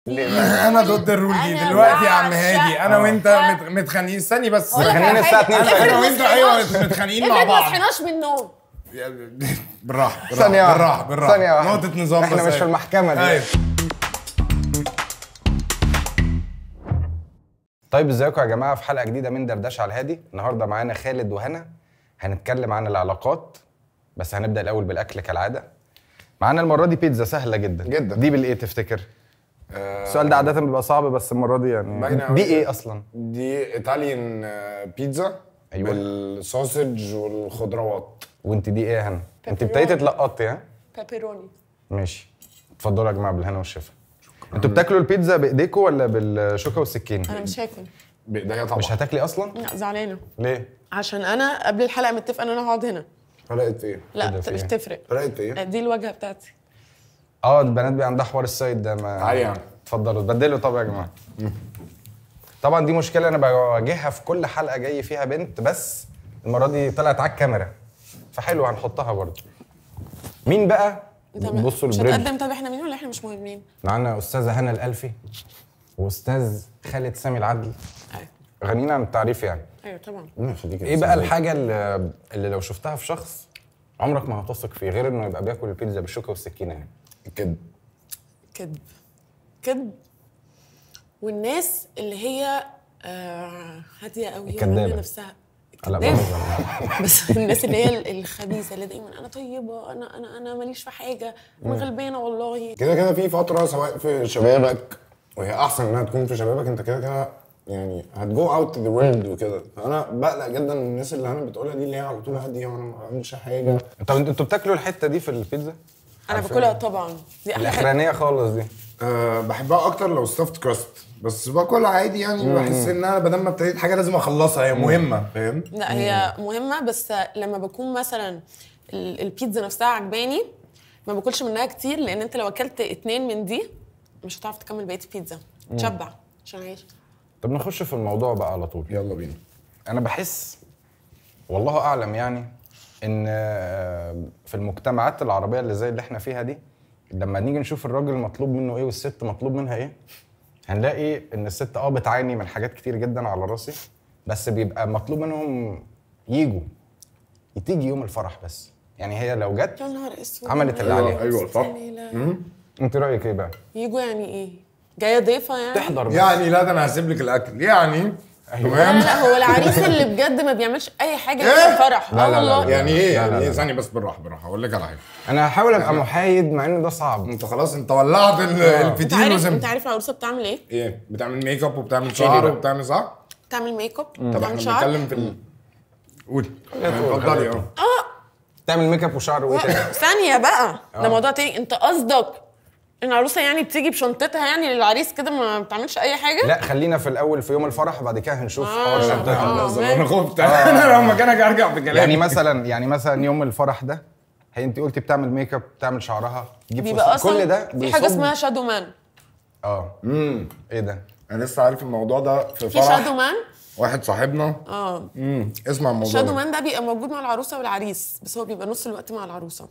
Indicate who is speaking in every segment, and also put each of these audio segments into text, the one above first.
Speaker 1: انا ضد الرول دي
Speaker 2: أنا
Speaker 1: دلوقتي يا عم
Speaker 2: بعشق-
Speaker 1: هادي انا وانت
Speaker 2: آه.
Speaker 1: مت- متخانقين استني بس
Speaker 2: أقول لك
Speaker 3: متخانقين
Speaker 2: على
Speaker 3: الساعة
Speaker 2: حاجة.
Speaker 3: 2 الفجر.
Speaker 1: انا
Speaker 2: افرض
Speaker 1: وانت
Speaker 2: ما
Speaker 1: ايوه
Speaker 2: صحيناش-
Speaker 1: متخانقين مع
Speaker 2: افرض ما
Speaker 1: بعض
Speaker 2: صحيناش من النوم
Speaker 1: بالراحه بالراحه
Speaker 3: ثانية واحدة.
Speaker 1: بالراحه بالراحه
Speaker 3: ثانية واحدة.
Speaker 1: نقطة نظام
Speaker 3: احنا
Speaker 1: بس
Speaker 3: مش في
Speaker 1: أيوة.
Speaker 3: المحكمة دي
Speaker 1: ايوه
Speaker 3: طيب ازيكم يا جماعه في حلقه جديده من دردشه على الهادي النهارده معانا خالد وهنا هنتكلم عن العلاقات بس هنبدا الاول بالاكل كالعاده معانا المره دي بيتزا سهله جدا
Speaker 1: جدا.
Speaker 3: دي بالايه تفتكر السؤال ده عاده بيبقى صعب بس المره دي
Speaker 1: باينة
Speaker 3: يعني
Speaker 1: أوي.
Speaker 3: دي ايه اصلا
Speaker 1: دي ايطاليان آه، بيتزا
Speaker 3: أيوة.
Speaker 1: بالسوسج والخضروات
Speaker 3: وانت دي ايه يا هنا انت
Speaker 2: Pepperoni.
Speaker 3: ابتديتي تلقطي ها
Speaker 2: بيبروني
Speaker 3: ماشي اتفضلوا يا جماعه بالهنا والشفا انتوا بتاكلوا البيتزا بايديكم ولا بالشوكه والسكين
Speaker 2: انا مش هاكل
Speaker 1: بايديا طبعا
Speaker 3: مش هتاكلي اصلا
Speaker 2: لا زعلانه
Speaker 3: ليه
Speaker 2: عشان انا قبل الحلقه متفقه ان انا هقعد هنا
Speaker 1: فرقت ايه؟
Speaker 2: لا
Speaker 3: كده
Speaker 2: ت-
Speaker 3: في
Speaker 2: مش
Speaker 3: إيه؟
Speaker 2: تفرق
Speaker 1: فرقت ايه؟
Speaker 2: دي الواجهه بتاعتي
Speaker 3: اه البنات بيبقى عندها حوار السايد ده ما
Speaker 1: تعالي يا عم.
Speaker 3: اتفضلوا بدلوا طب يا جماعه طبعا دي مشكله انا بواجهها في كل حلقه جاي فيها بنت بس المره دي طلعت على الكاميرا فحلو هنحطها برضه مين بقى
Speaker 2: انت
Speaker 3: بصوا
Speaker 2: مش
Speaker 3: البريد
Speaker 2: هتقدم طب احنا مين ولا احنا مش مهمين
Speaker 3: معانا استاذه هنا الالفي واستاذ خالد سامي العدل
Speaker 2: ايوه
Speaker 3: غنينا عن التعريف يعني
Speaker 2: ايوه طبعا
Speaker 3: ايه بقى الحاجه اللي, اللي لو شفتها في شخص عمرك ما هتثق فيه غير انه يبقى بياكل البيتزا بالشوكه والسكينه يعني
Speaker 1: كده
Speaker 2: كذب كذب والناس اللي هي آه هاديه قوي
Speaker 3: الكدابة.
Speaker 2: وعاملة نفسها
Speaker 3: لا
Speaker 2: كدابة.
Speaker 3: بهزر.
Speaker 2: بس الناس اللي هي الخبيثه اللي دايما انا طيبه انا انا انا ماليش في حاجه انا غلبانه والله
Speaker 1: كده كده في فترة سواء في شبابك وهي أحسن إنها تكون في شبابك أنت كده كده يعني هتجو اوت ذا وورلد وكده فأنا بقلق جدا من الناس اللي أنا بتقولها دي اللي هي على طول هادية وأنا ما بعملش حاجة
Speaker 3: طب انتوا انتوا بتاكلوا الحته دي في البيتزا
Speaker 2: انا باكلها طبعا دي احلى حاجه
Speaker 3: الاخرانيه خالص دي
Speaker 1: أه بحبها أكتر لو ستافت كراست بس باكلها عادي يعني بحس إن أنا بدل ما ابتديت حاجة لازم أخلصها هي مهمة فاهم؟
Speaker 2: لا هي مهمه بس لما بكون مثلا ال- البيتزا نفسها عجباني ما باكلش منها كتير لان انت لو اكلت اتنين من دي مش هتعرف تكمل بقيه البيتزا تشبع عشان اعيش
Speaker 3: طب نخش في الموضوع بقى على طول
Speaker 1: يلا بينا
Speaker 3: انا بحس والله اعلم يعني ان آه، في المجتمعات العربيه اللي زي اللي احنا فيها دي لما نيجي نشوف الراجل مطلوب منه ايه والست مطلوب منها ايه هنلاقي ان الست اه بتعاني من حاجات كتير جدا على راسي بس بيبقى مطلوب منهم يجوا تيجي يوم الفرح بس يعني هي لو جت
Speaker 2: يا نهار اسود
Speaker 3: عملت اللي عليها.
Speaker 1: أيوة، صح.
Speaker 2: لا.
Speaker 3: انت رايك ايه بقى
Speaker 2: يجوا يعني ايه جايه ضيفه يعني
Speaker 3: تحضر بس.
Speaker 1: يعني لا ده أنا هسيب لك الأكل يعني
Speaker 2: لا
Speaker 1: تمام
Speaker 2: لا هو العريس اللي بجد ما بيعملش اي حاجه
Speaker 1: إيه؟
Speaker 2: في الفرح
Speaker 3: لا،
Speaker 2: اه
Speaker 3: لا، لا،
Speaker 2: والله
Speaker 3: لا.
Speaker 1: يعني إيه
Speaker 3: لا، لا،
Speaker 1: يعني إيه
Speaker 3: لا.
Speaker 1: ثانية بس بالراحة بالراحة هقول لك على حاجة
Speaker 3: انا هحاول ابقى محايد مع ان ده صعب
Speaker 1: انت خلاص انت ولعت ال-
Speaker 2: انت
Speaker 1: الفتيل
Speaker 2: عارف
Speaker 1: وزم
Speaker 2: انت عارف العروسه بتعمل ايه؟
Speaker 1: ايه بتعمل ميك اب وبتعمل
Speaker 3: لي
Speaker 1: شعر
Speaker 3: بقى.
Speaker 1: وبتعمل صح؟
Speaker 2: بتعمل ميك اب
Speaker 1: طب احنا
Speaker 2: بتعمل شعر
Speaker 1: بنتكلم في ال... قولي
Speaker 3: تقول،
Speaker 1: اتفضلي
Speaker 3: خليك.
Speaker 1: اه
Speaker 3: تعمل ميك اب وشعر وايه تاني
Speaker 2: ثانيه بقى ده موضوع تاني انت قصدك ان العروسه يعني بتيجي بشنطتها يعني للعريس كده ما بتعملش اي حاجه؟
Speaker 3: لا خلينا في الاول في يوم الفرح وبعد كده هنشوف
Speaker 2: آه.
Speaker 3: حوار شنطتها
Speaker 2: آه.
Speaker 1: بس انا خفت انا لو مكانك ارجع في كلامي
Speaker 3: يعني مثلا يعني مثلا يوم الفرح ده هي انت قلتي بتعمل ميك اب بتعمل شعرها تجيب
Speaker 2: بيبقى
Speaker 3: فستان.
Speaker 2: اصلا
Speaker 3: كل ده
Speaker 2: في حاجه
Speaker 3: بيصب-
Speaker 2: اسمها شادو مان
Speaker 3: اه
Speaker 1: امم
Speaker 3: ايه ده
Speaker 1: انا لسه عارف الموضوع ده في
Speaker 2: في شادو
Speaker 1: فرح
Speaker 2: مان
Speaker 1: واحد صاحبنا
Speaker 2: اه
Speaker 1: امم اسمع الموضوع
Speaker 2: شادو
Speaker 1: ده
Speaker 2: مان ده بيبقى موجود مع العروسه والعريس بس هو بيبقى نص الوقت مع العروسه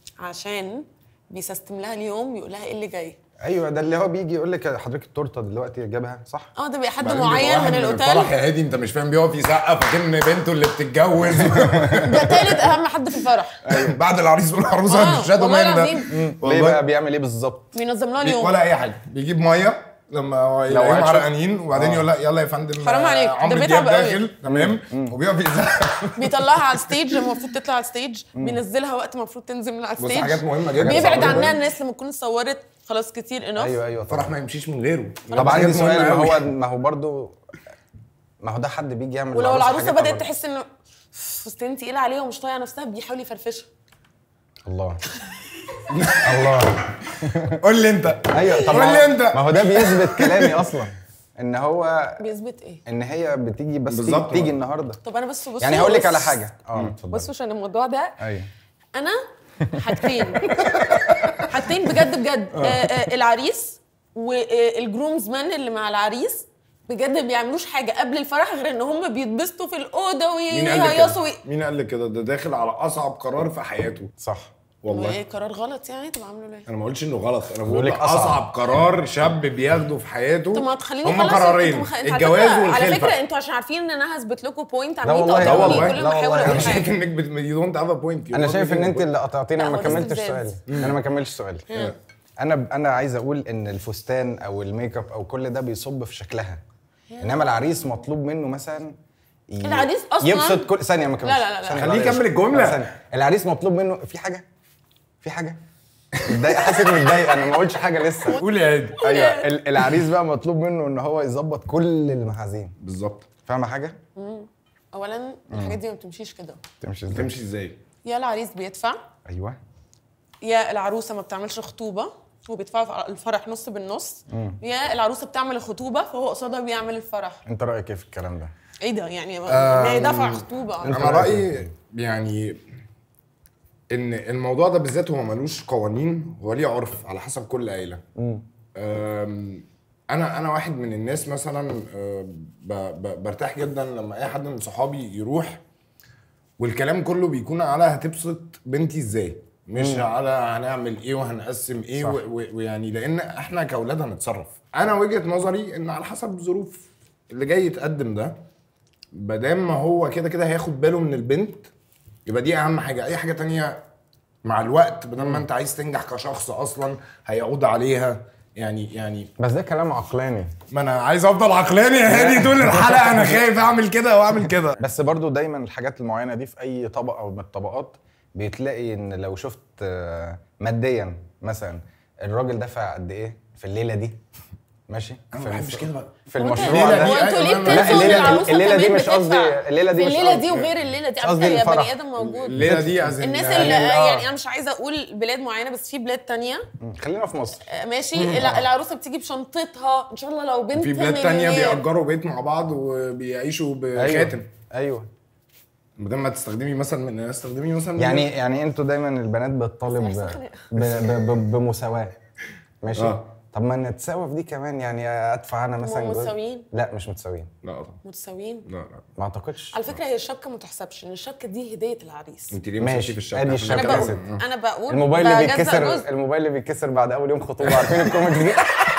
Speaker 2: عشان بيسستم لها اليوم يقول لها ايه اللي جاي
Speaker 3: ايوه ده اللي هو بيجي يقول لك حضرتك التورته دلوقتي جابها صح
Speaker 2: اه ده بيبقى حد
Speaker 1: بعدين بيبقى
Speaker 2: معين
Speaker 1: واحد
Speaker 2: من
Speaker 1: الفرح
Speaker 2: الاوتيل
Speaker 1: يا هادي انت مش فاهم بيقف يسقف فاكر ان بنته اللي بتتجوز
Speaker 2: ده تالت اهم حد في الفرح
Speaker 1: ايوه بعد العريس والعروسه
Speaker 2: آه،
Speaker 1: الشادو
Speaker 2: والله
Speaker 1: مان ده
Speaker 2: العظيم.
Speaker 1: مم.
Speaker 3: ليه
Speaker 1: والله.
Speaker 3: بقى بيعمل ايه بالظبط
Speaker 2: بينظم لها
Speaker 1: بي-
Speaker 2: اليوم
Speaker 1: ولا اي حاجه بيجيب ميه لما هو يلاقيهم
Speaker 3: هتشوف-
Speaker 1: عرقانين وبعدين يقول لا يلا يا فندم
Speaker 2: حرام
Speaker 1: آه،
Speaker 2: عليك، ده
Speaker 1: عمرو
Speaker 2: بيتعب
Speaker 1: دياب
Speaker 2: قوي.
Speaker 1: داخل تمام وبيقف يزقف
Speaker 2: بيطلعها على الستيج لما المفروض تطلع على الستيج بينزلها وقت المفروض تنزل من على
Speaker 1: بص
Speaker 2: الستيج
Speaker 1: حاجات مهمه جدا
Speaker 2: بيبعد
Speaker 1: صعبة
Speaker 2: عنها
Speaker 1: جداً.
Speaker 2: الناس لما تكون اتصورت خلاص كتير انف
Speaker 3: ايوه ايوه
Speaker 1: الفرح
Speaker 3: طبعا
Speaker 1: ما يمشيش من غيره
Speaker 3: طب
Speaker 1: حاجات
Speaker 3: عندي سؤال
Speaker 1: مهمة
Speaker 3: ما
Speaker 1: أوي.
Speaker 3: هو ما هو برضو ما هو ده حد بيجي يعمل
Speaker 2: ولو العروسه
Speaker 3: حاجات
Speaker 2: بدات
Speaker 3: غلط.
Speaker 2: تحس انه فستان تقيل عليها ومش طايقه نفسها بيحاول يفرفشها
Speaker 3: الله الله
Speaker 1: قول لي انت
Speaker 3: ايوه طب
Speaker 1: قول
Speaker 3: ما
Speaker 1: لي
Speaker 3: هو-
Speaker 1: انت
Speaker 3: ما هو ده بيثبت كلامي اصلا ان هو
Speaker 2: بيثبت ايه
Speaker 3: ان هي بتيجي بس تيجي,
Speaker 1: بالظبط.
Speaker 3: تيجي النهارده
Speaker 2: طب انا بس بص
Speaker 3: يعني هقول لك على حاجه اه اتفضل
Speaker 2: بصوا عشان الموضوع ده
Speaker 3: ايوه
Speaker 2: انا حاجتين حاجتين بجد بجد آه آه العريس والجرومز مان اللي مع العريس بجد ما بيعملوش حاجه قبل الفرح غير ان هم بيتبسطوا في الاوضه
Speaker 1: مين قال لك
Speaker 2: ويهيصوا
Speaker 1: كده؟ مين قال لك كده ده داخل على اصعب قرار في حياته
Speaker 3: صح
Speaker 1: والله
Speaker 2: ايه قرار غلط يعني طب عامله ليه؟
Speaker 1: انا ما قلتش انه غلط انا
Speaker 3: بقول
Speaker 1: بقول
Speaker 3: لك
Speaker 1: لك
Speaker 3: أصعب.
Speaker 1: اصعب قرار شاب بياخده في حياته
Speaker 2: طب ما تخليني
Speaker 1: هما
Speaker 2: خلاص،
Speaker 1: قرارين
Speaker 2: انتوا مخ... انتوا على
Speaker 1: الجواز
Speaker 2: فكرة- على فكره
Speaker 1: والخلفه
Speaker 2: انتوا عشان عارفين ان انا هثبت لكم بوينت
Speaker 3: لا
Speaker 2: عمالين
Speaker 3: والله، لا
Speaker 2: تقطعوني
Speaker 1: والله،
Speaker 2: كل
Speaker 3: لا
Speaker 2: ما احاول
Speaker 3: والله.
Speaker 2: اقول
Speaker 1: انا شايف
Speaker 2: حاجه
Speaker 1: انك بت... you don't have a point
Speaker 3: انا شايف ان انت اللي قطعتيني
Speaker 2: لا،
Speaker 3: انا ما
Speaker 2: هو ده
Speaker 3: كملتش
Speaker 2: استفزاز.
Speaker 3: سؤالي انا ما كملتش سؤالي انا انا عايز اقول ان الفستان او الميك اب او كل ده بيصب في شكلها انما العريس مطلوب منه مثلا ي-
Speaker 2: العريس أصلاً-
Speaker 3: يبسط كل ثانيه ما كملش
Speaker 2: لا، لا، لا، لا.
Speaker 3: ثانية،
Speaker 1: خليه
Speaker 3: معلش.
Speaker 1: يكمل الجملة.
Speaker 3: ثانية. العريس مطلوب منه في حاجه في حاجه متضايق حاسس اني متضايق انا ما قلتش حاجه لسه
Speaker 1: قول يا هادي
Speaker 3: ايوه ال- العريس بقى مطلوب منه ان هو يظبط كل المحاذير
Speaker 1: بالظبط
Speaker 3: فاهمه حاجه
Speaker 2: اولا الحاجات دي ما بتمشيش كده
Speaker 3: تمشي ازاي
Speaker 1: تمشي ازاي
Speaker 2: يا العريس بيدفع
Speaker 3: ايوه
Speaker 2: يا العروسه ما بتعملش خطوبه وبيدفعوا في الفرح نص بالنص يا العروسه بتعمل الخطوبه فهو قصادها بيعمل الفرح
Speaker 3: انت رايك ايه في الكلام ده
Speaker 2: ايه ده يعني ما هي دفع خطوبه
Speaker 1: انا رايي يعني ان الموضوع ده بالذات هو ملوش قوانين هو ليه عرف على حسب كل عيله أم، انا انا واحد من الناس مثلا أه، ب- ب- برتاح جدا لما اي حد من صحابي يروح والكلام كله بيكون على هتبسط بنتي ازاي مش على هنعمل ايه وهنقسم ايه
Speaker 3: صح.
Speaker 1: و- و- ويعني لان احنا كاولاد هنتصرف انا وجهه نظري ان على حسب الظروف اللي جاي يتقدم ده مادام ما هو كده كده هياخد باله من البنت يبقى دي اهم حاجه اي حاجه تانية مع الوقت بدل ما انت عايز تنجح كشخص اصلا هيعود عليها يعني يعني
Speaker 3: بس ده كلام عقلاني
Speaker 1: ما انا عايز افضل عقلاني يا هادي طول الحلقه انا خايف اعمل كده واعمل كده
Speaker 3: بس برضو دايما الحاجات المعينه دي في اي طبقه من الطبقات بتلاقي ان لو شفت آه، ماديا مثلا الراجل دفع قد ايه في الليله دي ماشي
Speaker 1: انا
Speaker 3: في
Speaker 1: ما بحبش
Speaker 3: الف-
Speaker 1: كده بقى
Speaker 3: في
Speaker 2: هو انت-
Speaker 3: المشروع
Speaker 1: الليلة
Speaker 3: ده
Speaker 1: دي-
Speaker 2: هو انتوا ليه
Speaker 1: لا،
Speaker 2: بتنسوا ان
Speaker 3: الليلة-
Speaker 2: العروسه
Speaker 3: الليلة دي
Speaker 2: كمان
Speaker 3: مش قصدي-
Speaker 2: بتدفع؟
Speaker 3: الليلة دي
Speaker 2: في
Speaker 3: مش
Speaker 2: الليله
Speaker 3: قصدي-
Speaker 2: دي وغير الليله دي
Speaker 3: مش
Speaker 2: على
Speaker 3: قصدي
Speaker 2: فكره يا
Speaker 3: الفرح.
Speaker 2: بني ادم موجود
Speaker 1: الليله دي أزن
Speaker 2: الناس
Speaker 1: يعني
Speaker 2: اللي
Speaker 3: آه.
Speaker 2: يعني انا مش عايزه اقول بلاد معينه بس في بلاد تانية
Speaker 3: مم. خلينا في مصر
Speaker 2: آه، ماشي الع- العروسه بتيجي بشنطتها ان شاء الله لو بنت
Speaker 1: في بلاد تانية
Speaker 2: مليونير.
Speaker 1: بيأجروا بيت مع بعض وبيعيشوا بخاتم
Speaker 3: ايوه
Speaker 1: بدل ما تستخدمي مثلا من استخدمي مثلا من-
Speaker 3: يعني يعني انتوا دايما البنات بتطالب
Speaker 2: بس
Speaker 3: ب-
Speaker 2: إحنا-
Speaker 3: ب- ب- بمساواه ماشي
Speaker 1: آه.
Speaker 3: طب ما نتساوى في دي كمان يعني ادفع انا مثلا جزء.
Speaker 2: متساويين؟
Speaker 3: لا مش متساويين
Speaker 1: لا طبعا
Speaker 2: متساويين
Speaker 1: لا لا
Speaker 3: ما اعتقدش
Speaker 2: على فكره هي الشبكه ما تحسبش ان الشبكه دي هديه العريس
Speaker 1: انت ليه
Speaker 3: ماشي.
Speaker 1: ماشي في الشبكه
Speaker 3: ادي
Speaker 1: عشان
Speaker 2: انا
Speaker 3: الشبكة
Speaker 1: كده؟
Speaker 2: بقول
Speaker 3: كده.
Speaker 2: انا بقول
Speaker 3: الموبايل اللي
Speaker 2: بجزأ
Speaker 3: بيتكسر
Speaker 2: جزء.
Speaker 3: الموبايل اللي بيتكسر بعد اول يوم خطوبه عارفين الكوميكس دي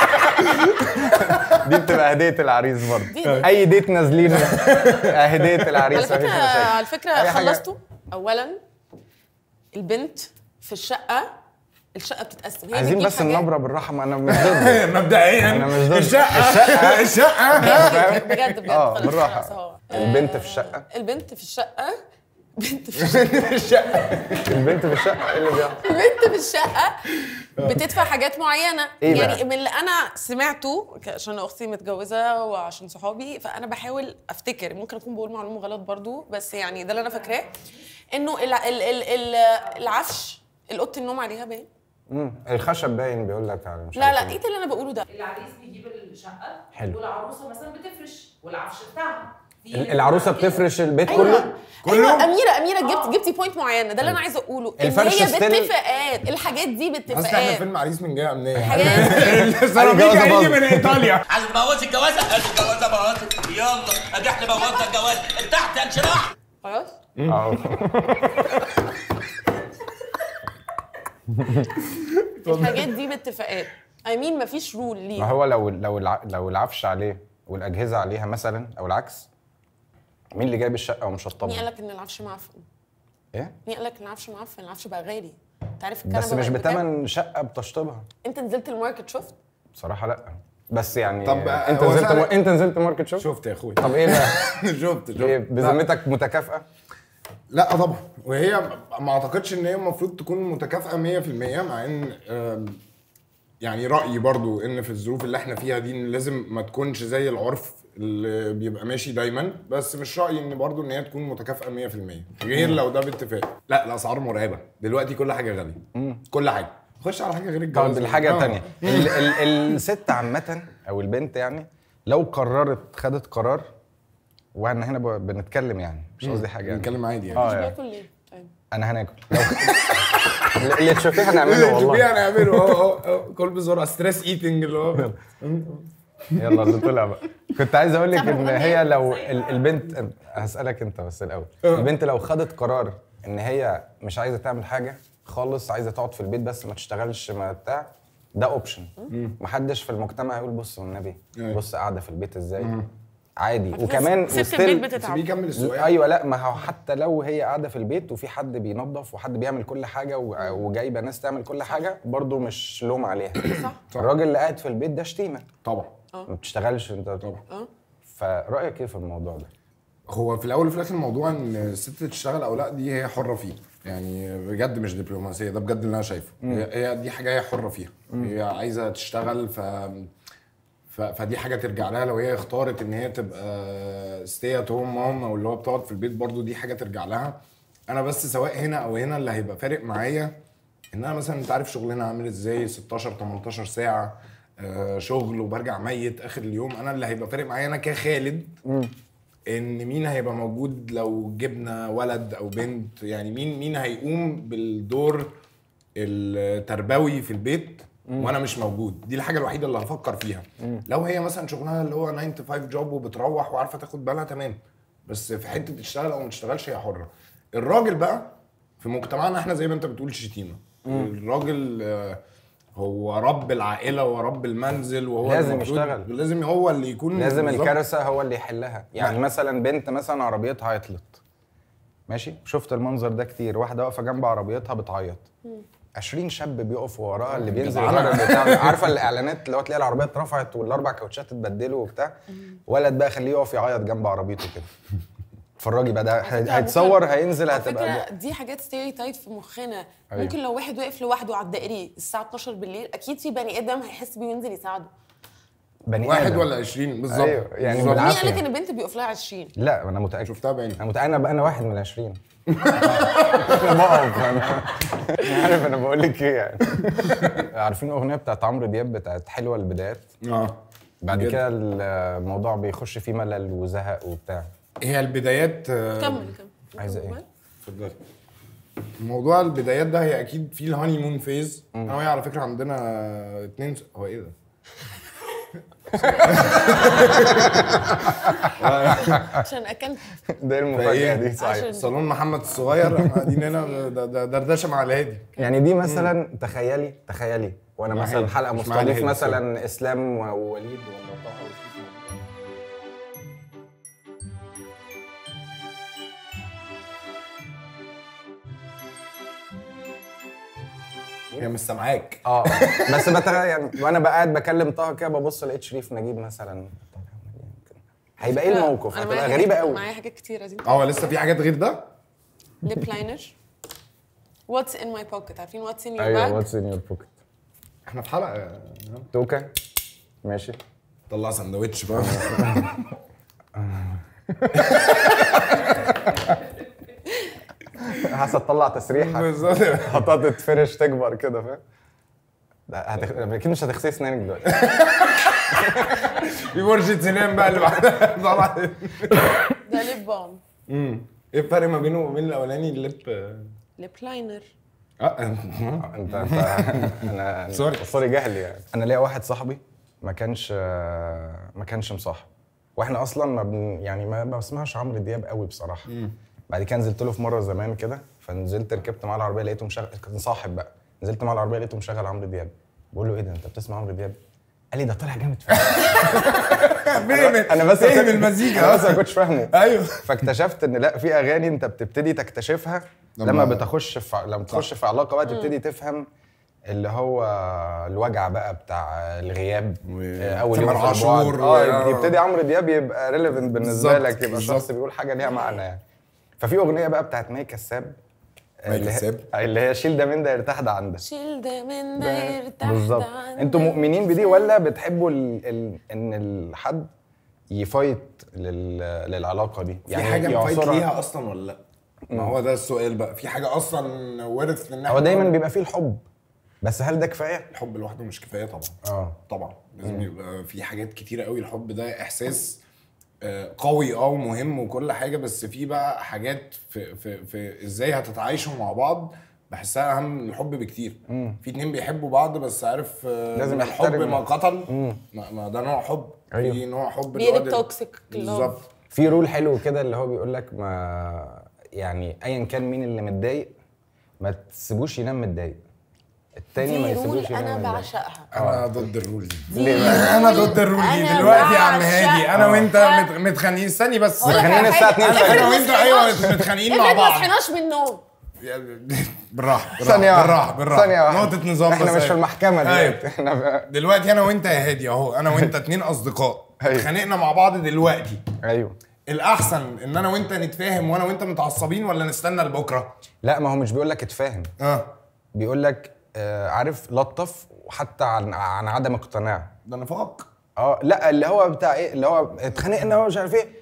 Speaker 3: دي بتبقى هديه العريس برضه
Speaker 2: دي هدية.
Speaker 3: اي ديت نازلين هديه
Speaker 2: على
Speaker 3: العريس
Speaker 2: فكره
Speaker 3: مفيش مشاكل
Speaker 2: على فكره
Speaker 3: أي حاجة-
Speaker 2: خلصتوا اولا البنت في الشقه الشقه بتتقسم هي
Speaker 3: عايزين
Speaker 2: بتجيب
Speaker 3: بس
Speaker 2: حاجات-
Speaker 3: النبره بالراحه ما انا مش ضد
Speaker 1: مبدئيا
Speaker 3: أنا مش ضد.
Speaker 1: الشقه الشقه
Speaker 2: بجد بجد بجد
Speaker 3: اه
Speaker 2: خلاص،
Speaker 3: بالراحه
Speaker 2: خلاص اهو.
Speaker 3: البنت في الشقه
Speaker 2: البنت في الشقه بنت في الشقه
Speaker 1: الشقه
Speaker 3: البنت في الشقه ايه اللي بيحصل
Speaker 2: البنت في الشقه بتدفع حاجات معينه
Speaker 3: إيه
Speaker 2: يعني
Speaker 3: بقى؟
Speaker 2: من اللي انا سمعته ك- عشان اختي متجوزه وعشان صحابي فانا بحاول افتكر ممكن اكون بقول معلومه غلط برضو بس يعني ده اللي انا فاكراه انه ال ال ال ال العفش الاوضه النوم عليها باين
Speaker 3: مم. الخشب باين بيقول لك على مش
Speaker 2: لا
Speaker 3: عارف
Speaker 2: لا
Speaker 3: إيه.
Speaker 2: ايه ده اللي انا بقوله ده
Speaker 4: العريس بيجيب الشقه
Speaker 3: حلو.
Speaker 4: والعروسه مثلا بتفرش والعفش بتاعها في
Speaker 3: ال- العروسه
Speaker 4: كده.
Speaker 3: بتفرش البيت
Speaker 2: ايوه
Speaker 3: كله
Speaker 2: ايوه اميره اميره جبت جبتي بوينت معينه ده اللي انا عايزه اقوله ان
Speaker 3: الفرش
Speaker 2: هي
Speaker 3: ستيل-
Speaker 2: باتفاقات الحاجات دي
Speaker 1: اصل احنا
Speaker 2: باتفاقات
Speaker 1: فيلم عريس من جهه امنيه
Speaker 2: حاجات
Speaker 1: السيراميك
Speaker 3: جوازة
Speaker 1: هيجي
Speaker 3: باظت.
Speaker 1: من ايطاليا
Speaker 5: عايز تبوظ الجوازه ادي الجوازه باظت يلا ادي احنا بوظنا الجواز ارتحت يا انشراح
Speaker 2: خلاص
Speaker 3: اه
Speaker 2: الحاجات دي باتفاقات اي مين مفيش رول
Speaker 3: ما
Speaker 2: ليه
Speaker 3: هو لو لو الع- لو العفش عليه والاجهزه عليها مثلا او العكس مين اللي جايب الشقه
Speaker 2: مين قال
Speaker 3: ومشطبها
Speaker 2: لك ان العفش معفن
Speaker 3: ايه
Speaker 2: مين قال لك ان العفش معفن العفش بقى غالي انت عارف
Speaker 3: بس
Speaker 2: الكنبة
Speaker 3: مش
Speaker 2: بقت بكام؟
Speaker 3: بتمن شقه بتشطيبها
Speaker 2: انت نزلت الماركت شفت
Speaker 3: بصراحه لا بس يعني
Speaker 1: طب، آه،
Speaker 3: انت
Speaker 1: هو
Speaker 3: نزلت
Speaker 1: سأل-
Speaker 3: مار... انت نزلت ماركت شوف
Speaker 1: شفت يا اخويا
Speaker 3: طب ايه بقى
Speaker 1: شفت شفت
Speaker 3: إيه
Speaker 1: لا.
Speaker 3: بذمتك متكافئه
Speaker 1: لا طبعا وهي ما اعتقدش ان هي المفروض تكون متكافئه 100% مع ان آم، يعني رايي برضو ان في الظروف اللي احنا فيها دي إن لازم ما تكونش زي العرف اللي بيبقى ماشي دايما بس مش رايي ان برضو ان هي تكون متكافئه 100% غير لو ده باتفاق لا الاسعار مرعبه دلوقتي كل حاجه غاليه كل حاجه خش على حاجه غير الجواز
Speaker 3: طب الحاجه
Speaker 1: آه.
Speaker 3: الثانيه ال- ال- الست عامه او البنت يعني لو قررت خدت قرار وانا هنا ب- بنتكلم يعني مش قصدي حاجه يعني.
Speaker 1: بنتكلم عادي يعني
Speaker 3: اه
Speaker 2: مش
Speaker 3: يعني.
Speaker 2: بياكل ليه طيب
Speaker 3: انا هناكل لو اللي- اللي تشوفيه هنعمله
Speaker 1: شوفي
Speaker 3: والله
Speaker 1: هنعمله اه اه اه كل بسرعه ستريس ايتنج اللي هو
Speaker 3: يلا اللي طلع بقى كنت عايز اقول لك
Speaker 2: طب
Speaker 3: ان
Speaker 2: قولي.
Speaker 3: هي لو ال- البنت هسالك انت بس الاول البنت لو خدت قرار ان هي مش عايزه تعمل حاجه خالص عايزه تقعد في البيت بس ما تشتغلش ما بتاع ده اوبشن محدش في المجتمع هيقول بص والنبي
Speaker 1: أيوة.
Speaker 3: بص قاعده في البيت ازاي عادي
Speaker 2: على فكرة
Speaker 3: وكمان
Speaker 2: ست
Speaker 3: وستيل-
Speaker 2: البيت
Speaker 1: سيبيه
Speaker 2: بتتعب
Speaker 1: يكمل السؤال
Speaker 3: ايوه لا ما هو حتى لو هي قاعده في البيت وفي حد بينظف وحد بيعمل كل حاجه و- وجايبه ناس تعمل كل حاجه برضو مش لوم عليها
Speaker 2: صح
Speaker 3: الراجل اللي قاعد في البيت ده شتيمه
Speaker 1: طبعا
Speaker 3: ما بتشتغلش انت
Speaker 1: طبعا
Speaker 2: اه
Speaker 3: فرايك ايه في الموضوع ده؟
Speaker 1: هو في الاول وفي الاخر الموضوع ان الست تشتغل او لا دي هي حره فيه يعني بجد مش دبلوماسيه ده بجد اللي انا شايفه هي, هي دي حاجه هي حره فيها هي عايزه تشتغل ف ف... فدي حاجه ترجع لها لو هي اختارت ان هي تبقى ستي ات هوم مام او اللي هو بتقعد في البيت برضو دي حاجه ترجع لها انا بس سواء هنا او هنا اللي هيبقى فارق معايا ان انا مثلا انت عارف شغلنا عامل ازاي 16 18 ساعه آه شغل وبرجع ميت اخر اليوم انا اللي هيبقى فارق معايا انا كخالد ان مين هيبقى موجود لو جبنا ولد او بنت يعني مين مين هيقوم بالدور التربوي في البيت وانا مش موجود دي الحاجه الوحيده اللي هفكر فيها لو هي مثلا شغلها اللي هو 9 to 5 جوب وبتروح وعارفه تاخد بالها تمام بس في حته تشتغل او ما تشتغلش هي حره الراجل بقى في مجتمعنا احنا زي ما انت بتقول شتيمه الراجل آه، هو رب العائله ورب المنزل وهو
Speaker 3: لازم
Speaker 1: المفروض-
Speaker 3: يشتغل.
Speaker 1: لازم هو اللي يكون
Speaker 3: لازم
Speaker 1: بالظبط.
Speaker 3: الكارثه هو اللي يحلها يعني مثلا بنت مثلا عربيتها عطلت ماشي شفت المنظر ده كتير واحده واقفه جنب عربيتها بتعيط 20 شاب بيقفوا وراها اللي بينزل
Speaker 1: جدعانة.
Speaker 3: يجرب بتاع عارفه الاعلانات اللي هو تلاقي العربيه اترفعت والاربع كاوتشات اتبدلوا وبتاع ولد بقى خليه يقف يعيط جنب عربيته كده اتفرجي بقى ده
Speaker 2: فكرة
Speaker 3: هيتصور
Speaker 2: ممكن-
Speaker 3: هينزل
Speaker 2: على
Speaker 3: هتبقى
Speaker 2: فكرة دي حاجات ستيري تايب في مخنا
Speaker 3: أيوة.
Speaker 2: ممكن لو واحد واقف لوحده على الدائري الساعة 12 بالليل أكيد في بني آدم هيحس بيه وينزل يساعده
Speaker 3: بني
Speaker 1: واحد
Speaker 3: آدم.
Speaker 1: ولا 20 بالظبط
Speaker 3: أيوة، يعني
Speaker 1: بالظبط.
Speaker 3: بالعافية.
Speaker 2: مين قال لك إن البنت بيقف لها 20
Speaker 3: لا انا متاكد
Speaker 1: شفتها بعيني
Speaker 3: انا متأكد انا بقى انا واحد من 20 انا بقف انا عارف انا بقول لك ايه يعني عارفين الاغنيه بتاعت عمرو دياب بتاعت حلوه البدايات
Speaker 1: اه
Speaker 3: بعد
Speaker 1: بجد.
Speaker 3: كده الموضوع بيخش فيه ملل وزهق وبتاع
Speaker 1: هي البدايات آه،
Speaker 2: كمل كمل
Speaker 3: عايزة إيه؟
Speaker 1: اتفضلي موضوع البدايات ده هي اكيد في الهاني مون فيز انا وهي على فكره عندنا اتنين س- هو ايه ده؟
Speaker 2: عشان أكلت
Speaker 3: ده المفاجاه
Speaker 1: فإيه؟
Speaker 3: دي صحيح
Speaker 2: عشان-
Speaker 1: صالون محمد الصغير احنا قاعدين هنا ده- ده دردشه مع الهادي
Speaker 3: يعني دي مثلا تخيلي تخيلي وانا
Speaker 1: مع
Speaker 3: مثلا
Speaker 1: هادي،
Speaker 3: حلقه
Speaker 1: مش مع
Speaker 3: مستضيف
Speaker 1: الهادي،
Speaker 3: مثلا اسلام ووليد ولا طه وشيكو.
Speaker 1: هي مش سامعاك
Speaker 3: اه بس بتغ... يعني وانا بقى قاعد بكلم طه كده ببص لقيت شريف نجيب مثلا هيبقى ايه الموقف؟
Speaker 2: أنا
Speaker 3: هتبقى
Speaker 2: معايا
Speaker 3: غريبه
Speaker 2: حاجات-
Speaker 3: قوي
Speaker 2: معايا حاجات كتيرة دي
Speaker 1: اه لسه في حاجات غير ده؟
Speaker 2: ليب لاينر واتس ان ماي بوكيت عارفين واتس ان يور
Speaker 3: ايوه
Speaker 2: باج
Speaker 3: واتس ان يور بوكيت
Speaker 1: احنا في حلقه
Speaker 3: توكا ماشي
Speaker 1: طلع سندوتش بقى
Speaker 3: حاسه تطلع تسريحه
Speaker 1: بالظبط
Speaker 3: حطها تتفرش تكبر كده فاهم ده هتخ... اكيد مش هتغسلي اسنانك دلوقتي
Speaker 1: في ورشه سنان بقى اللي بعدها طلع
Speaker 2: ده ليب بالم
Speaker 1: امم ايه الفرق ما بينه وبين الاولاني الليب
Speaker 2: ليب لاينر
Speaker 1: اه
Speaker 3: انت انت انا
Speaker 1: سوري.
Speaker 3: سوري جهلي يعني انا ليا واحد صاحبي ما كانش ما كانش مصاحب واحنا اصلا ما بن يعني ما ما بسمعش عمرو دياب قوي بصراحه بعد كده نزلت له في مره زمان كده فنزلت ركبت معاه العربيه لقيته مشغل كان صاحب بقى نزلت معاه العربيه لقيته مشغل عمرو دياب بقول له ايه ده انت بتسمع عمرو دياب قال لي ده طلع جامد فعلا انا بس
Speaker 1: فاهم
Speaker 3: أنا
Speaker 1: المزيكا
Speaker 3: بس ما كنتش فاهمه
Speaker 1: ايوه
Speaker 3: فاكتشفت ان لا في اغاني انت بتبتدي تكتشفها
Speaker 1: لما-
Speaker 3: لما بتخش في لما تخش في علاقه بقى تبتدي تفهم اللي هو الوجع بقى بتاع الغياب
Speaker 1: و-
Speaker 3: آه، اول يوم
Speaker 1: تامر
Speaker 3: في
Speaker 1: عاشور
Speaker 3: البعد.
Speaker 1: و-
Speaker 3: اه يبتدي عمرو دياب يبقى ريليفنت بالنسبه
Speaker 1: بالظبط،
Speaker 3: لك يبقى
Speaker 1: بالظبط.
Speaker 3: شخص بيقول حاجه ليها معنى يعني ففي اغنيه بقى بتاعت مي كساب
Speaker 1: مي
Speaker 3: اللي هي-
Speaker 1: كساب؟
Speaker 3: اللي هي شيل ده من ده يرتاح ده عندك
Speaker 2: شيل ده من ده يرتاح
Speaker 3: بالظبط
Speaker 2: ده عندك.
Speaker 3: انتوا مؤمنين بدي ولا بتحبوا ال... ال... ان الحد يفايت لل... للعلاقه دي
Speaker 1: في حاجه مفايت
Speaker 3: يعصرها؟
Speaker 1: ليها اصلا ولا لا؟ ما هو ده السؤال بقى في حاجه اصلا ورث ان
Speaker 3: هو
Speaker 1: إحنا-
Speaker 3: دايما بيبقى فيه الحب بس هل ده كفايه؟
Speaker 1: الحب لوحده مش كفايه طبعا
Speaker 3: اه
Speaker 1: طبعا لازم يبقى في حاجات كتيره قوي الحب ده احساس آه، قوي اه ومهم وكل حاجه بس في بقى حاجات في في في ازاي هتتعايشوا مع بعض بحسها اهم من الحب بكتير في اتنين بيحبوا بعض بس عارف آه،
Speaker 3: لازم
Speaker 1: من الحب
Speaker 3: يحترموا.
Speaker 1: ما قتل ما, ما ده نوع حب
Speaker 3: أيوه.
Speaker 1: في نوع حب اللي هو
Speaker 2: بيقلب
Speaker 1: ده-
Speaker 2: toxic love.
Speaker 1: بالظبط
Speaker 3: في رول حلو كده اللي هو بيقول لك ما يعني ايا كان مين اللي متضايق ما تسيبوش ينام متضايق التاني ما
Speaker 2: دي
Speaker 3: يسيبوش
Speaker 2: رول
Speaker 3: ينام
Speaker 2: انا
Speaker 3: متضايق
Speaker 2: بعشقها
Speaker 1: انا ضد الرول دي
Speaker 2: دي
Speaker 1: انا ضد الرول دي
Speaker 2: أنا
Speaker 1: دلوقتي يا عم هادي انا
Speaker 2: بعشقها.
Speaker 1: وانت مت- متخانقين استني بس
Speaker 2: أقول لك
Speaker 3: متخانقين
Speaker 2: على
Speaker 3: الساعة
Speaker 2: حاجة.
Speaker 3: 2
Speaker 2: افرض
Speaker 1: انا
Speaker 2: ما
Speaker 1: وانت ايوه
Speaker 2: صحيناش.
Speaker 1: متخانقين مع
Speaker 2: افرض ما
Speaker 1: بعض
Speaker 2: صحيناش من النوم
Speaker 1: بالراحه
Speaker 3: ثانية
Speaker 1: بالراحه
Speaker 3: واحدة
Speaker 1: بالراحه
Speaker 3: ثانية واحدة
Speaker 1: نقطة نظام
Speaker 3: احنا
Speaker 1: بس
Speaker 3: مش في
Speaker 1: أيوة.
Speaker 3: المحكمة دلوقتي
Speaker 1: أيوة.
Speaker 3: احنا في-
Speaker 1: دلوقتي انا وانت يا هادي اهو انا وانت اتنين اصدقاء
Speaker 3: أيوة.
Speaker 1: اتخانقنا مع بعض دلوقتي
Speaker 3: ايوه
Speaker 1: الاحسن ان انا وانت نتفاهم وانا وانت متعصبين ولا نستنى لبكره
Speaker 3: لا ما هو مش بيقول لك اتفاهم
Speaker 1: اه
Speaker 3: بيقول لك آه عارف لطف وحتى عن عن عدم اقتناع
Speaker 1: ده نفاق
Speaker 3: اه لا اللي هو بتاع ايه اللي هو اتخانقنا ومش عارف ايه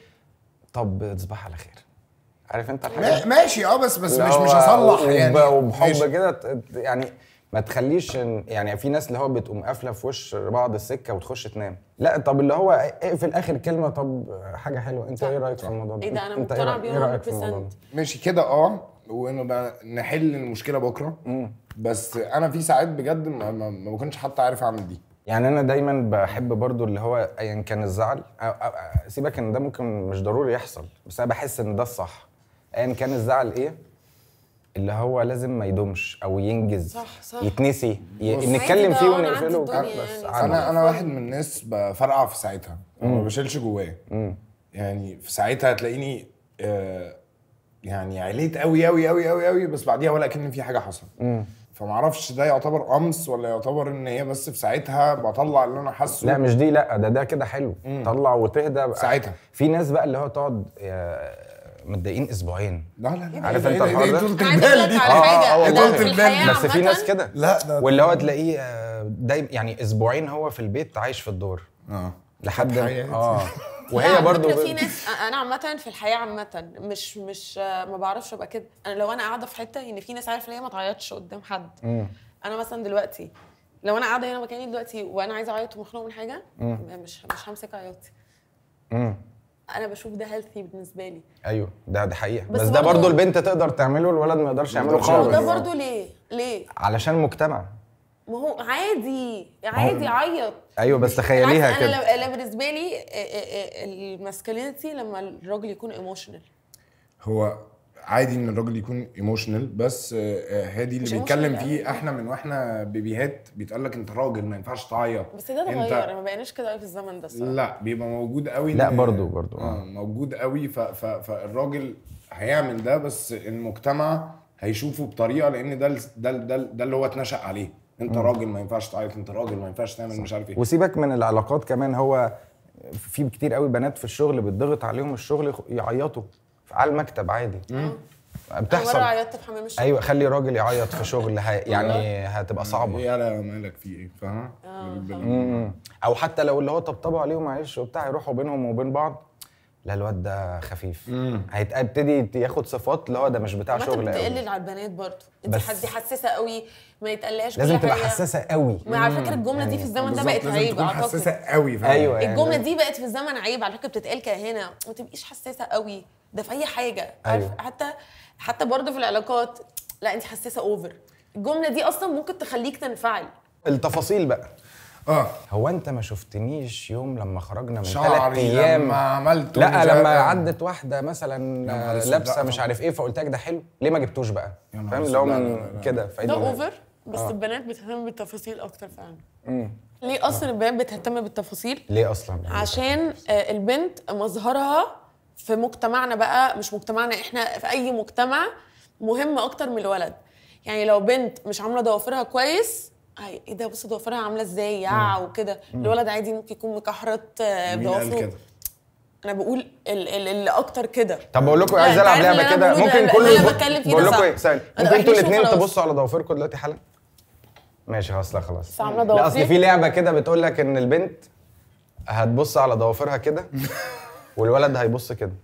Speaker 3: طب تصبح على خير عارف انت الحاجه
Speaker 1: ما- ماشي اه بس بس
Speaker 3: اللي
Speaker 1: مش
Speaker 3: هو
Speaker 1: مش هصلح
Speaker 3: وب-
Speaker 1: يعني
Speaker 3: وبحب
Speaker 1: ماشي.
Speaker 3: كده ت- ت- يعني ما تخليش إن- يعني في ناس اللي هو بتقوم قافله في وش بعض السكه وتخش تنام لا طب اللي هو اقفل اخر كلمه طب حاجه حلوه انت ايه رايك في الموضوع ده
Speaker 2: ايه ده انا
Speaker 3: انت
Speaker 2: مقتنعه
Speaker 3: رأيك-
Speaker 2: بيهم
Speaker 3: ايه رايك في الموضوع ده
Speaker 2: 100%
Speaker 1: ماشي كده اه ونبقى نحل المشكله بكره بس انا في ساعات بجد ما, ما, ما بكونش حتى عارف اعمل دي
Speaker 3: يعني انا دايما بحب برضو اللي هو ايا كان الزعل أو- أو- أو- سيبك ان ده ممكن مش ضروري يحصل بس انا بحس ان ده الصح ايا كان الزعل ايه اللي هو لازم ما يدومش او ينجز
Speaker 2: صح، صح.
Speaker 3: يتنسي ي-
Speaker 1: بص.
Speaker 3: نتكلم
Speaker 2: عادي
Speaker 3: فيه
Speaker 2: بقى ونعدي
Speaker 3: ونقفله
Speaker 2: الدنيا
Speaker 3: وبتاع، بس
Speaker 2: يعني.
Speaker 3: عادي.
Speaker 1: انا انا واحد من الناس بفرقع في ساعتها ما بشيلش جوايا يعني في ساعتها هتلاقيني آه يعني عليت قوي قوي قوي قوي قوي بس بعديها ولا كان في حاجه حصلت فما اعرفش ده يعتبر قمص ولا يعتبر ان هي بس في ساعتها بطلع اللي انا حاسه
Speaker 3: لا مش دي لا ده ده كده حلو طلع وتهدى بقى.
Speaker 1: ساعتها.
Speaker 3: في ناس بقى اللي هو تقعد آه، متضايقين اسبوعين
Speaker 1: لا لا لا
Speaker 3: عارف
Speaker 1: إيه
Speaker 3: انت
Speaker 1: ده- إيه ده-
Speaker 3: الحوار
Speaker 1: إيه
Speaker 3: ده؟
Speaker 1: طولة
Speaker 2: انا عايزه
Speaker 1: البال
Speaker 2: اقول
Speaker 1: دي
Speaker 2: لك
Speaker 3: آه،
Speaker 2: على
Speaker 3: آه،
Speaker 2: حاجه
Speaker 3: والله.
Speaker 2: ده في الحياه
Speaker 3: بس في ناس
Speaker 2: عامة
Speaker 3: كده
Speaker 1: لا ده
Speaker 3: واللي هو تلاقيه آه، دايما يعني اسبوعين هو في البيت عايش في الدور
Speaker 1: اه
Speaker 3: لحد
Speaker 1: طب حياتي.
Speaker 3: اه
Speaker 2: لا،
Speaker 3: وهي
Speaker 2: على
Speaker 3: برضو
Speaker 2: فكرة في ناس انا عامه في الحياه عامه مش مش ما بعرفش ابقى كده انا لو انا قاعده في حته ان في ناس عارف ان هي ما تعيطش قدام حد انا مثلا دلوقتي لو انا قاعده هنا مكاني دلوقتي وانا عايزه اعيط ومخنوقه من حاجه مش مش همسك عياطي
Speaker 3: مم.
Speaker 2: انا بشوف ده هيلثي بالنسبه لي
Speaker 3: ايوه ده ده حقيقه
Speaker 2: بس
Speaker 3: بس, ده
Speaker 2: برضو-
Speaker 3: برضو البنت تقدر تعمله الولد ما يقدرش يعمله
Speaker 1: يقدرش
Speaker 3: خالص
Speaker 2: وده
Speaker 1: يعمله.
Speaker 2: برضو ليه ليه
Speaker 3: علشان المجتمع
Speaker 2: ما هو عادي عادي عيط
Speaker 3: ايوه بس تخيليها
Speaker 2: بالعكس،
Speaker 3: كده
Speaker 2: انا لو- أنا بالنسبه لي الماسكلينيتي لما الراجل يكون ايموشنال
Speaker 1: هو عادي ان الراجل يكون ايموشنال بس آه، آه، هادي اللي
Speaker 2: مش
Speaker 1: بيتكلم
Speaker 2: emotional
Speaker 1: فيه
Speaker 2: أوي.
Speaker 1: احنا من واحنا بيبيهات بيتقال لك انت راجل ما ينفعش تعيط
Speaker 2: بس ده
Speaker 1: انت
Speaker 2: اتغير ما بقيناش كده قوي في الزمن ده الصراحه
Speaker 1: لا بيبقى موجود قوي
Speaker 3: لا
Speaker 1: إن-
Speaker 3: برضو- برضو،
Speaker 1: اه
Speaker 3: آه.
Speaker 1: موجود قوي ف... ف... فالراجل هيعمل ده بس المجتمع هيشوفه بطريقه لان ده ال- ده ال- ده, ال- ده اللي هو اتنشأ عليه انت راجل ما ينفعش تعيط انت راجل ما ينفعش تعمل مش عارف ايه
Speaker 3: وسيبك من العلاقات كمان هو في كتير قوي بنات في الشغل بتضغط عليهم الشغل يخ- يعيطوا على المكتب عادي
Speaker 2: انا
Speaker 3: بتحصل
Speaker 2: مره عيطت في حمام الشغل
Speaker 3: ايوه خلي راجل يعيط في شغل هي يعني هتبقى صعبه
Speaker 1: ايه يالا مالك في ايه فاهمه بال-
Speaker 3: مم. او حتى لو اللي هو طبطبوا عليهم معلش وبتاع يروحوا بينهم وبين بعض لا الواد ده خفيف هيبتدي ياخد صفات اللي هو ده مش بتاع
Speaker 2: ما
Speaker 3: شغل قوي
Speaker 2: بتقلل على البنات برضه انت
Speaker 3: بس-
Speaker 2: حد دي حساسه قوي ما يتقلهاش
Speaker 3: لازم
Speaker 2: كل
Speaker 3: تبقى
Speaker 2: حاجة.
Speaker 3: حساسه قوي
Speaker 2: ما على فكره الجمله دي في الزمن ده
Speaker 1: بالظبط،
Speaker 2: بقت
Speaker 1: لازم
Speaker 2: عيب
Speaker 1: تكون حساسه
Speaker 2: اعتقد
Speaker 1: قوي فاهم
Speaker 3: ايوه يعني
Speaker 2: الجمله دي بقت في الزمن عيب على فكره بتتقال كهنا ما تبقيش حساسه قوي ده في اي حاجه عارف
Speaker 3: أيوة.
Speaker 2: حتى حتى برضه في العلاقات لا انت حساسه اوفر الجمله دي اصلا ممكن تخليك تنفعل
Speaker 3: التفاصيل بقى
Speaker 1: اه
Speaker 3: هو انت ما شفتنيش يوم لما خرجنا من ثلاث
Speaker 1: شعري
Speaker 3: ايام
Speaker 1: لما عملته
Speaker 3: لا
Speaker 1: مش
Speaker 3: لما
Speaker 1: عارف-
Speaker 3: عدت واحده مثلا
Speaker 1: نهار
Speaker 3: آه،
Speaker 1: اسود،
Speaker 3: لابسه
Speaker 1: لا
Speaker 3: مش
Speaker 1: طبعا.
Speaker 3: عارف ايه فقلت لك ده حلو ليه ما جبتوش بقى
Speaker 1: يا نهار
Speaker 3: فاهم
Speaker 1: اسود،
Speaker 3: اللي هو
Speaker 1: لا،
Speaker 3: من
Speaker 1: لا، لا، لا.
Speaker 3: كده في عيد
Speaker 2: ده
Speaker 3: ميلاد.
Speaker 2: اوفر بس البنات بتهتم بالتفاصيل اكتر فعلا ليه اصلا البنات بتهتم بالتفاصيل
Speaker 3: ليه اصلا
Speaker 2: عشان آه، البنت مظهرها في مجتمعنا بقى مش مجتمعنا احنا في اي مجتمع مهم اكتر من الولد يعني لو بنت مش عامله ضوافرها كويس هي ايه ده بص ضوافرها عامله ازاي يا وكده الولد عادي ممكن يكون مكحرت آه،
Speaker 1: مين قال
Speaker 2: ضوافره
Speaker 1: كده
Speaker 2: انا بقول ال- ال- اللي اكتر كده
Speaker 3: طب بقول لكم
Speaker 2: لا،
Speaker 3: عايز
Speaker 2: أنت
Speaker 3: العب
Speaker 2: عارف اللي
Speaker 3: لعبه
Speaker 2: أنا
Speaker 3: كده
Speaker 2: بقوله ده-
Speaker 3: ممكن
Speaker 2: ده
Speaker 3: كله
Speaker 2: اللي أنا
Speaker 3: يبص-
Speaker 2: بتكلم فيه
Speaker 3: بقول
Speaker 2: ده
Speaker 3: لكم
Speaker 2: صح.
Speaker 3: ايه ثانيه
Speaker 2: أنا
Speaker 3: ممكن انتوا
Speaker 2: بحكيش
Speaker 3: الاثنين
Speaker 2: وخلاص.
Speaker 3: تبصوا على ضوافركم دلوقتي حالا ماشي هصلها خلاص
Speaker 2: بس عامله
Speaker 3: لا اصل
Speaker 2: ضوافري
Speaker 3: في لعبه كده بتقول لك ان البنت هتبص على ضوافرها كده والولد هيبص كده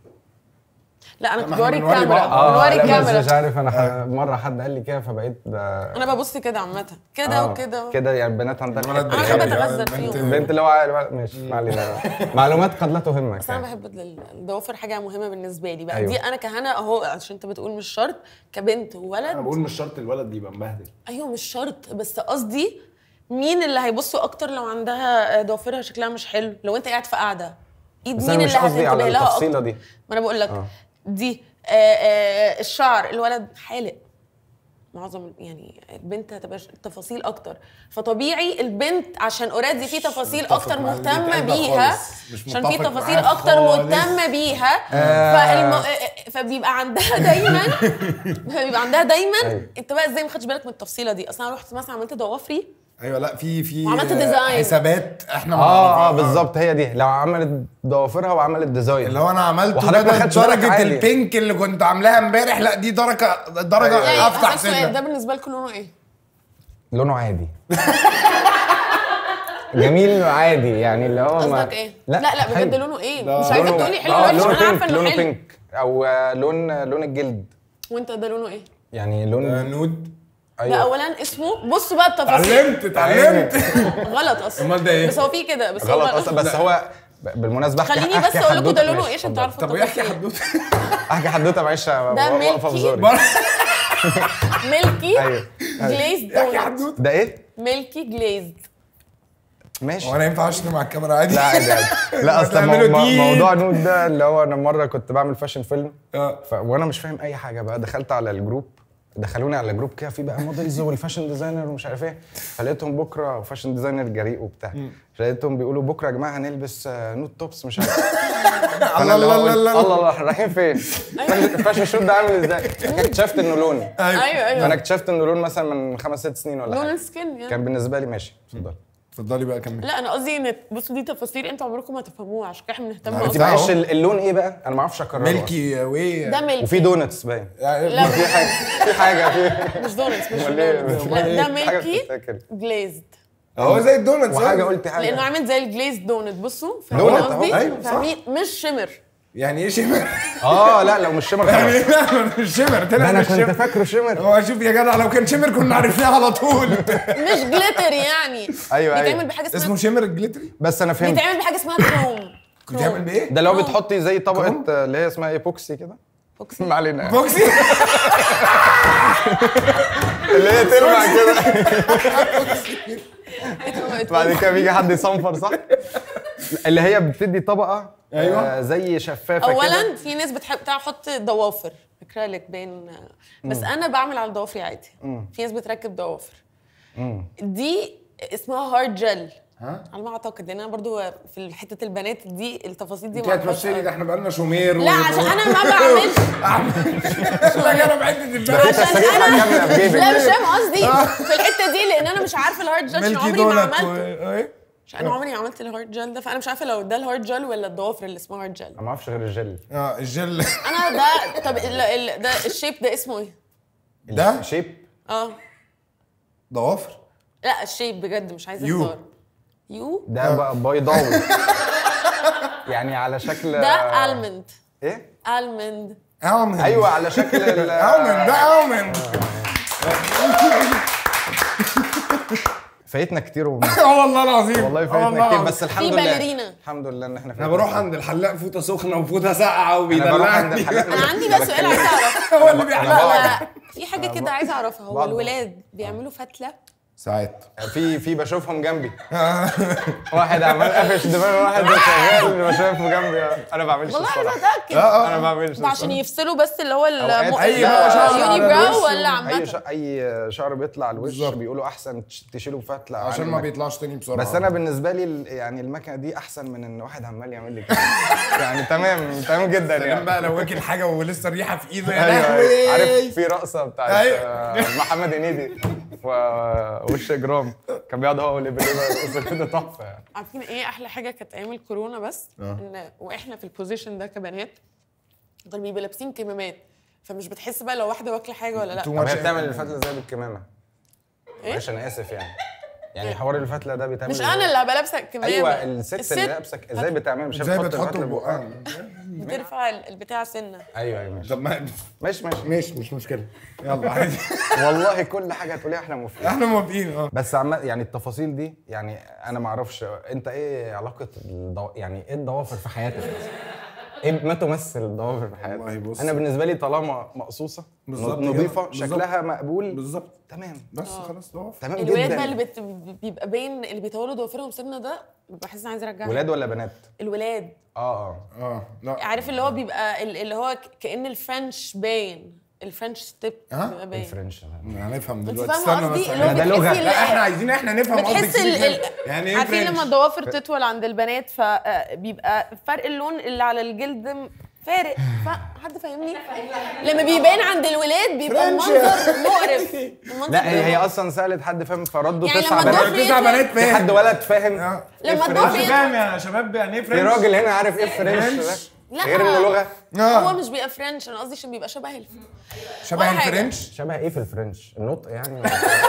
Speaker 2: لا انا
Speaker 1: ما
Speaker 2: كنت
Speaker 1: احنا
Speaker 2: بوري
Speaker 1: بنوري
Speaker 2: الكاميرا
Speaker 1: بعض.
Speaker 2: بنوري
Speaker 3: لا بس
Speaker 2: الكاميرا
Speaker 3: مش عارف انا ح- مره حد قال لي كده فبقيت ب...
Speaker 2: انا ببص كده عامه كده
Speaker 3: آه،
Speaker 2: وكده
Speaker 3: كده يعني البنات عندها
Speaker 1: الولد
Speaker 3: الحتة
Speaker 2: أنا
Speaker 3: دي.
Speaker 2: بحب
Speaker 1: بيخلي-
Speaker 2: أتغزل
Speaker 1: البنت-
Speaker 2: فيهم.
Speaker 3: البنت اللي هو الولد- ماشي ما علينا معلومات قد لا تهمك
Speaker 2: بس انا
Speaker 3: يعني.
Speaker 2: بحب ال- الضوافر حاجه مهمه بالنسبه لي بقى
Speaker 3: أيوة.
Speaker 2: أيوة. دي انا كهنا اهو عشان انت بتقول مش شرط كبنت
Speaker 1: انا
Speaker 2: وولد
Speaker 1: بقول مش شرط الولد يبقى مبهدل
Speaker 2: ايوه مش شرط بس قصدي مين اللي هيبصوا اكتر لو عندها ضوافرها شكلها مش حلو لو انت قاعد في قاعده ايد
Speaker 3: بس
Speaker 2: مين
Speaker 3: انا
Speaker 2: اللي
Speaker 3: مش قصدي على
Speaker 2: هتنتبه لها
Speaker 3: التفصيله
Speaker 2: اكتر
Speaker 3: دي
Speaker 2: ما انا بقول لك دي آه آه الشعر الولد حالق معظم يعني البنت هتبقى ش- تفاصيل اكتر فطبيعي البنت عشان اوريدي في تفاصيل
Speaker 1: متفق
Speaker 2: اكتر
Speaker 1: مع اللي
Speaker 2: مهتمه
Speaker 1: بيتقال ده
Speaker 2: بيها
Speaker 1: خالص. مش
Speaker 2: عشان في
Speaker 1: متفق
Speaker 2: تفاصيل
Speaker 1: معاك
Speaker 2: اكتر
Speaker 1: خالص.
Speaker 2: مهتمه بيها
Speaker 3: آه.
Speaker 2: فالم... فبيبقى عندها دايما فبيبقى عندها دايما
Speaker 3: أيوة.
Speaker 2: انت بقى ازاي ما خدتش بالك من التفصيله دي اصلا انا رحت مثلا عملت ضوافري
Speaker 1: ايوه لا في في
Speaker 2: وعملت ديزاين.
Speaker 1: حسابات احنا ما
Speaker 3: اه اه
Speaker 1: نعرفها.
Speaker 3: بالظبط هي دي لو عملت ضوافرها وعملت ديزاين
Speaker 1: اللي هو انا عملته
Speaker 3: وحضرتك ما
Speaker 1: بدل
Speaker 3: خدتش بالك
Speaker 1: درجه
Speaker 3: عادي.
Speaker 1: البينك اللي كنت عاملاها امبارح لا دي درجه درجه
Speaker 2: يعني
Speaker 1: افتح
Speaker 2: أسأل سؤال ده
Speaker 1: سنه
Speaker 2: بالنسبه لكم لونه ايه؟
Speaker 3: لونه عادي جميل عادي يعني اللي هو ما-
Speaker 2: قصدك ايه؟ لا لا, بجد
Speaker 3: حلو.
Speaker 2: لونه ايه؟
Speaker 1: لا.
Speaker 2: مش عايزه
Speaker 3: لونه-
Speaker 2: تقولي حلو
Speaker 3: آه،
Speaker 2: ولا وحش
Speaker 3: لونه
Speaker 2: انا عارفه
Speaker 3: بينك
Speaker 2: انه
Speaker 3: لونه
Speaker 2: حلو
Speaker 3: بينك او آه، لون لون الجلد
Speaker 2: وانت ده لونه ايه؟
Speaker 3: يعني لون
Speaker 1: نود
Speaker 2: ده
Speaker 3: ايوه
Speaker 2: اولا اسمه بصوا بقى التفاصيل
Speaker 1: اتعلمت اتعلمت
Speaker 2: غلط اصلا
Speaker 1: أمال ده إيه؟
Speaker 2: بس هو في كده بس
Speaker 3: غلط
Speaker 2: هو
Speaker 3: اصلا بس هو ب- بالمناسبه أحكي-
Speaker 2: خليني بس
Speaker 3: أحكي
Speaker 2: اقول لكم ده
Speaker 3: حدوتة.
Speaker 2: لونه
Speaker 3: ماشي،
Speaker 2: ايه عشان
Speaker 3: اتفضل.
Speaker 2: تعرفوا
Speaker 1: طب وايه احكي
Speaker 2: التفاصيل.
Speaker 1: حدوته
Speaker 3: احكي حدوته معلش
Speaker 2: ده
Speaker 3: واقفه في
Speaker 2: ملكي.
Speaker 3: زوري
Speaker 2: ميلكي
Speaker 3: أيوه.
Speaker 2: جليزد
Speaker 1: احكي
Speaker 2: دونت
Speaker 1: حدوته
Speaker 3: ده ايه؟
Speaker 2: ميلكي جليزد
Speaker 3: ماشي
Speaker 1: هو انا ينفع اشتم مع الكاميرا عادي
Speaker 3: لا عادي عادي لا اصلا مو-
Speaker 1: بتعملوا
Speaker 3: مو-
Speaker 1: دي.
Speaker 3: موضوع نود ده اللي هو انا مره كنت بعمل فاشن فيلم
Speaker 1: اه.
Speaker 3: ف... وانا مش فاهم اي حاجه بقى دخلت على الجروب دخلوني على الجروب كده في بقى موديلز والفاشن ديزاينر ومش عارف ايه فلقيتهم بكره فاشن ديزاينر جريء وبتاع فلقيتهم بيقولوا بكره يا جماعه هنلبس آه، نود توبس مش عارف
Speaker 1: الله الله الله
Speaker 3: الله
Speaker 1: الله
Speaker 3: الله احنا رايحين فين؟ الفاشن شوت ده عامل ازاي؟ اكتشفت انه لوني
Speaker 2: ايوه
Speaker 3: فانا
Speaker 2: ايوه
Speaker 3: اكتشفت انه لون مثلا من خمس ست سنين ولا
Speaker 2: لون
Speaker 3: حاجه
Speaker 2: السكين يعني
Speaker 3: كان بالنسبه لي ماشي اتفضل
Speaker 1: اتفضلي بقى كملي
Speaker 2: لا انا قصدي ان بصوا دي تفاصيل انتوا عمركم ما تفهموها عشان كده احنا بنهتم
Speaker 1: عارف
Speaker 2: اكتر
Speaker 1: بقى
Speaker 3: معلش
Speaker 1: أهو.
Speaker 3: ال- اللون ايه بقى؟ انا ما اعرفش اكرره أصلاً.
Speaker 1: ملكي وايه
Speaker 2: ده ميلكي
Speaker 3: وفي دونتس باين
Speaker 2: لا
Speaker 3: في حاجه في حاجه في
Speaker 2: مش دونتس مش
Speaker 3: أمال إيه؟
Speaker 2: دونتس
Speaker 3: أمال
Speaker 2: لا ده
Speaker 3: حاجة
Speaker 2: ميلكي
Speaker 3: بتتاكل.
Speaker 2: جليزد
Speaker 1: هو زي الدونتس
Speaker 3: وحاجه قلت حاجه
Speaker 2: لانه عامل زي الجليزد دونت بصوا فاهمين
Speaker 3: دونت
Speaker 2: قصدي؟
Speaker 3: أهو.
Speaker 1: أيوة، صح.
Speaker 2: فاهمين مش شمر
Speaker 1: يعني ايه شمر؟
Speaker 3: اه لا لو مش شمر
Speaker 1: يعني
Speaker 3: خلاص
Speaker 1: لا مش شمر
Speaker 3: ده
Speaker 1: طلع
Speaker 3: انا
Speaker 1: مش
Speaker 3: كنت
Speaker 1: شمر
Speaker 3: فاكره شمر
Speaker 1: هو شوف يا جدع لو كان شمر كنا عرفناه على طول
Speaker 2: مش جليتر يعني
Speaker 3: أيوة،
Speaker 2: بيتعمل
Speaker 3: أيوة.
Speaker 2: بحاجه اسمها
Speaker 1: اسمه شمر الجليتري
Speaker 3: بس انا فهمت
Speaker 2: بيتعمل بحاجه اسمها كروم
Speaker 1: بتعمل
Speaker 2: كروم
Speaker 1: بايه؟
Speaker 3: ده لو
Speaker 2: كروم.
Speaker 3: بتحطي زي طبقه
Speaker 1: كروم؟
Speaker 3: آه، اللي هي اسمها ايه بوكسي كده
Speaker 2: فوكسي.
Speaker 3: ما علينا يعني.
Speaker 1: بوكسي
Speaker 3: اللي هي تلمع كده بعد كده بيجي حد يصنفر صح اللي هي بتدي طبقه
Speaker 1: أيوة.
Speaker 3: آه، زي شفافه كده
Speaker 2: اولا في ناس بتحب تحط ضوافر اكريليك باين بس انا بعمل على ضوافري عادي في ناس بتركب ضوافر دي اسمها هارد جل
Speaker 1: ها؟
Speaker 2: على ما اعتقد لان انا برضو في حته البنات دي التفاصيل دي
Speaker 1: انت
Speaker 2: ما أعرفهاش
Speaker 1: هتمثلي
Speaker 2: أوي.
Speaker 1: ده احنا بقالنا شومير
Speaker 2: لا عشان انا ما بعملش
Speaker 1: لا انا بعد البلد
Speaker 2: عشان
Speaker 3: سجاير
Speaker 2: انا
Speaker 3: هتجمع في جيبك.
Speaker 2: لا مش فاهم قصدي في الحته دي لان انا مش عارفه الهارد جل عشان
Speaker 1: ملكي
Speaker 2: عمري ما
Speaker 1: دونت
Speaker 2: عملته
Speaker 1: و- ايه؟
Speaker 2: عشان انا عمري ما عملت الهارد جل ده فانا مش عارفه لو ده الهارد جل ولا الضوافر اللي اسمها هارد جل
Speaker 3: انا ما اعرفش غير الجل
Speaker 1: اه الجل
Speaker 2: انا ده طب ال... ال... ده الشيب ده اسمه ايه؟
Speaker 1: ده
Speaker 3: شيب
Speaker 2: اه
Speaker 1: ضوافر
Speaker 2: لا الشيب بجد مش عايزه
Speaker 1: يو.
Speaker 2: اختار يو
Speaker 3: ده بقى بيضاوي يعني على شكل
Speaker 2: ده المند
Speaker 3: ايه
Speaker 2: المند
Speaker 1: اومن
Speaker 3: ايوه على شكل ال-
Speaker 1: اومن ده اومن
Speaker 3: فايتنا كتير وم...
Speaker 1: اه والله العظيم
Speaker 3: والله
Speaker 1: آه
Speaker 3: فايتنا كتير
Speaker 1: العظيم.
Speaker 3: بس الحمد
Speaker 2: في
Speaker 3: لله
Speaker 2: باليرينا.
Speaker 3: الحمد لله ان احنا
Speaker 1: انا بروح عند الحلاق فوطه سخنه وفوطه ساقعه
Speaker 3: انا بروح عند
Speaker 1: وبيدلعني
Speaker 3: الحلاق
Speaker 2: انا عندي بقى سؤال عايزه اعرفه
Speaker 1: هو اللي
Speaker 2: لا
Speaker 1: بيحلق
Speaker 2: لا في حاجه كده عايزه اعرفها هو
Speaker 3: بعض-
Speaker 2: الولاد بيعملوا فتله
Speaker 1: ساعات
Speaker 3: في في بشوفهم جنبي واحد عمال قافش دماغ واحد شغال بشوفه جنبي انا ما بعملش
Speaker 2: والله عايزه
Speaker 3: الصراحه
Speaker 2: اتاكد
Speaker 3: انا ما بعملش
Speaker 2: ده عشان يفصلوا بس اللي هو
Speaker 3: أوقات
Speaker 2: الم...
Speaker 1: أي بقى شعر على
Speaker 2: اليوني براو
Speaker 1: الوش
Speaker 2: ولا
Speaker 3: اي
Speaker 2: عامه
Speaker 3: ش... اي شعر بيطلع على الوش
Speaker 1: بالظبط.
Speaker 3: بيقولوا احسن تش- تشيله بفتله عن
Speaker 1: عشان ما
Speaker 3: المكنة.
Speaker 1: بيطلعش تاني بسرعه
Speaker 3: بس انا بالنسبه لي ال- يعني المكنه دي احسن من ان واحد عمال يعمل لي كده يعني تمام تمام جدا
Speaker 1: سلام
Speaker 3: يعني
Speaker 1: بقى لو واكل حاجه ولسه الريحه في ايده يا
Speaker 3: ايوه
Speaker 1: لهوي
Speaker 3: أيوة. عارف في رقصه بتاعت
Speaker 1: أيوة.
Speaker 3: آه، محمد هنيدي ووش جرام كان بيقعد هو واللي بالليل يرقص كده تحفه يعني
Speaker 2: عارفين ايه احلى حاجه كانت ايام الكورونا بس ان واحنا في البوزيشن ده كبنات كانوا بيبقوا لابسين كمامات فمش بتحس بقى لو واحده واكله حاجه ولا لا
Speaker 1: Too
Speaker 3: طب
Speaker 1: much
Speaker 3: هي بتعمل الفتله ازاي بالكمامه؟
Speaker 2: إيه؟
Speaker 3: معلش انا اسف يعني يعني حوار الفتله ده بيتعمل
Speaker 2: مش
Speaker 3: إزاي؟
Speaker 2: انا اللي هبقى لابسه كمامه
Speaker 3: ايوه الست, اللي لابسه ازاي بتعمل مش هي
Speaker 1: ازاي
Speaker 3: بتحط
Speaker 1: بتحط
Speaker 3: الفتله بقها
Speaker 1: البقى
Speaker 2: بترفع ال- البتاع سنه
Speaker 3: ايوه ايوه ماشي
Speaker 1: طب ما
Speaker 3: ماشي ماشي
Speaker 1: ماشي مش مشكله يلا عادي
Speaker 3: والله كل حاجه هتقوليها احنا موافقين
Speaker 1: احنا موافقين اه
Speaker 3: بس عم يعني التفاصيل دي يعني انا ما اعرفش انت ايه علاقه الضو... يعني ايه الضوافر في حياتك ايه ما تمثل الضوافر في
Speaker 1: والله
Speaker 3: حياتك
Speaker 1: بص.
Speaker 3: انا بالنسبه لي طالما مقصوصه
Speaker 1: بالظبط
Speaker 3: نظيفه
Speaker 1: كده، بالظبط.
Speaker 3: شكلها مقبول
Speaker 1: بالظبط
Speaker 3: تمام
Speaker 1: بس خلاص ضوافر
Speaker 3: تمام
Speaker 2: الولاد
Speaker 3: جدا
Speaker 2: بقى اللي بت... بيبقى باين اللي بيطولوا ضوافرهم سنه ده بحس اني عايزه ارجعها
Speaker 3: ولاد ولا بنات
Speaker 2: الولاد
Speaker 3: اه اه
Speaker 1: اه لا
Speaker 2: عارف اللي هو بيبقى ال- اللي هو ك- كأن الفرنش باين الفرنش ستيب
Speaker 1: ها؟
Speaker 2: بيبقى باين
Speaker 3: الفرنش
Speaker 1: هنفهم
Speaker 2: انت
Speaker 1: دلوقتي
Speaker 2: فاهمه
Speaker 1: استنى
Speaker 2: قصدي
Speaker 1: بس
Speaker 2: اللي هو
Speaker 3: ده لغة.
Speaker 2: بتحسي
Speaker 1: لا احنا
Speaker 2: ال-
Speaker 1: عايزين احنا نفهم قصدك
Speaker 2: بتحس ال...
Speaker 1: فيه.
Speaker 2: ال...
Speaker 1: يعني ايه
Speaker 2: عارفين
Speaker 1: فرنش؟
Speaker 2: لما الضوافر تطول عند البنات فبيبقى فرق اللون اللي على الجلد م- فارق فحد فاهمني لما بيبان عند الولاد بيبقى
Speaker 1: فرنش.
Speaker 2: المنظر مقرف المنظر
Speaker 3: لا هي
Speaker 2: بيبقى-
Speaker 3: هي اصلا سالت حد فاهم فردوا
Speaker 2: يعني
Speaker 3: تسع
Speaker 2: لما
Speaker 3: بنات
Speaker 2: الضوافر
Speaker 1: تسع بنات
Speaker 3: في حد
Speaker 1: فاهم
Speaker 3: ولد فاهم
Speaker 1: آه.
Speaker 2: لما
Speaker 1: فرنش
Speaker 2: الضوافر
Speaker 1: فاهم يا شباب يعني ايه
Speaker 3: في
Speaker 1: فرنش؟
Speaker 3: راجل هنا عارف ايه فرنش
Speaker 1: فرنش؟
Speaker 2: لا.
Speaker 3: غير انه لغه
Speaker 1: آه.
Speaker 2: هو مش بيبقى فرنش انا قصدي عشان بيبقى شبه الف
Speaker 1: شبه
Speaker 2: ولا حاجة.
Speaker 1: الفرنش
Speaker 3: شبه ايه في الفرنش النطق يعني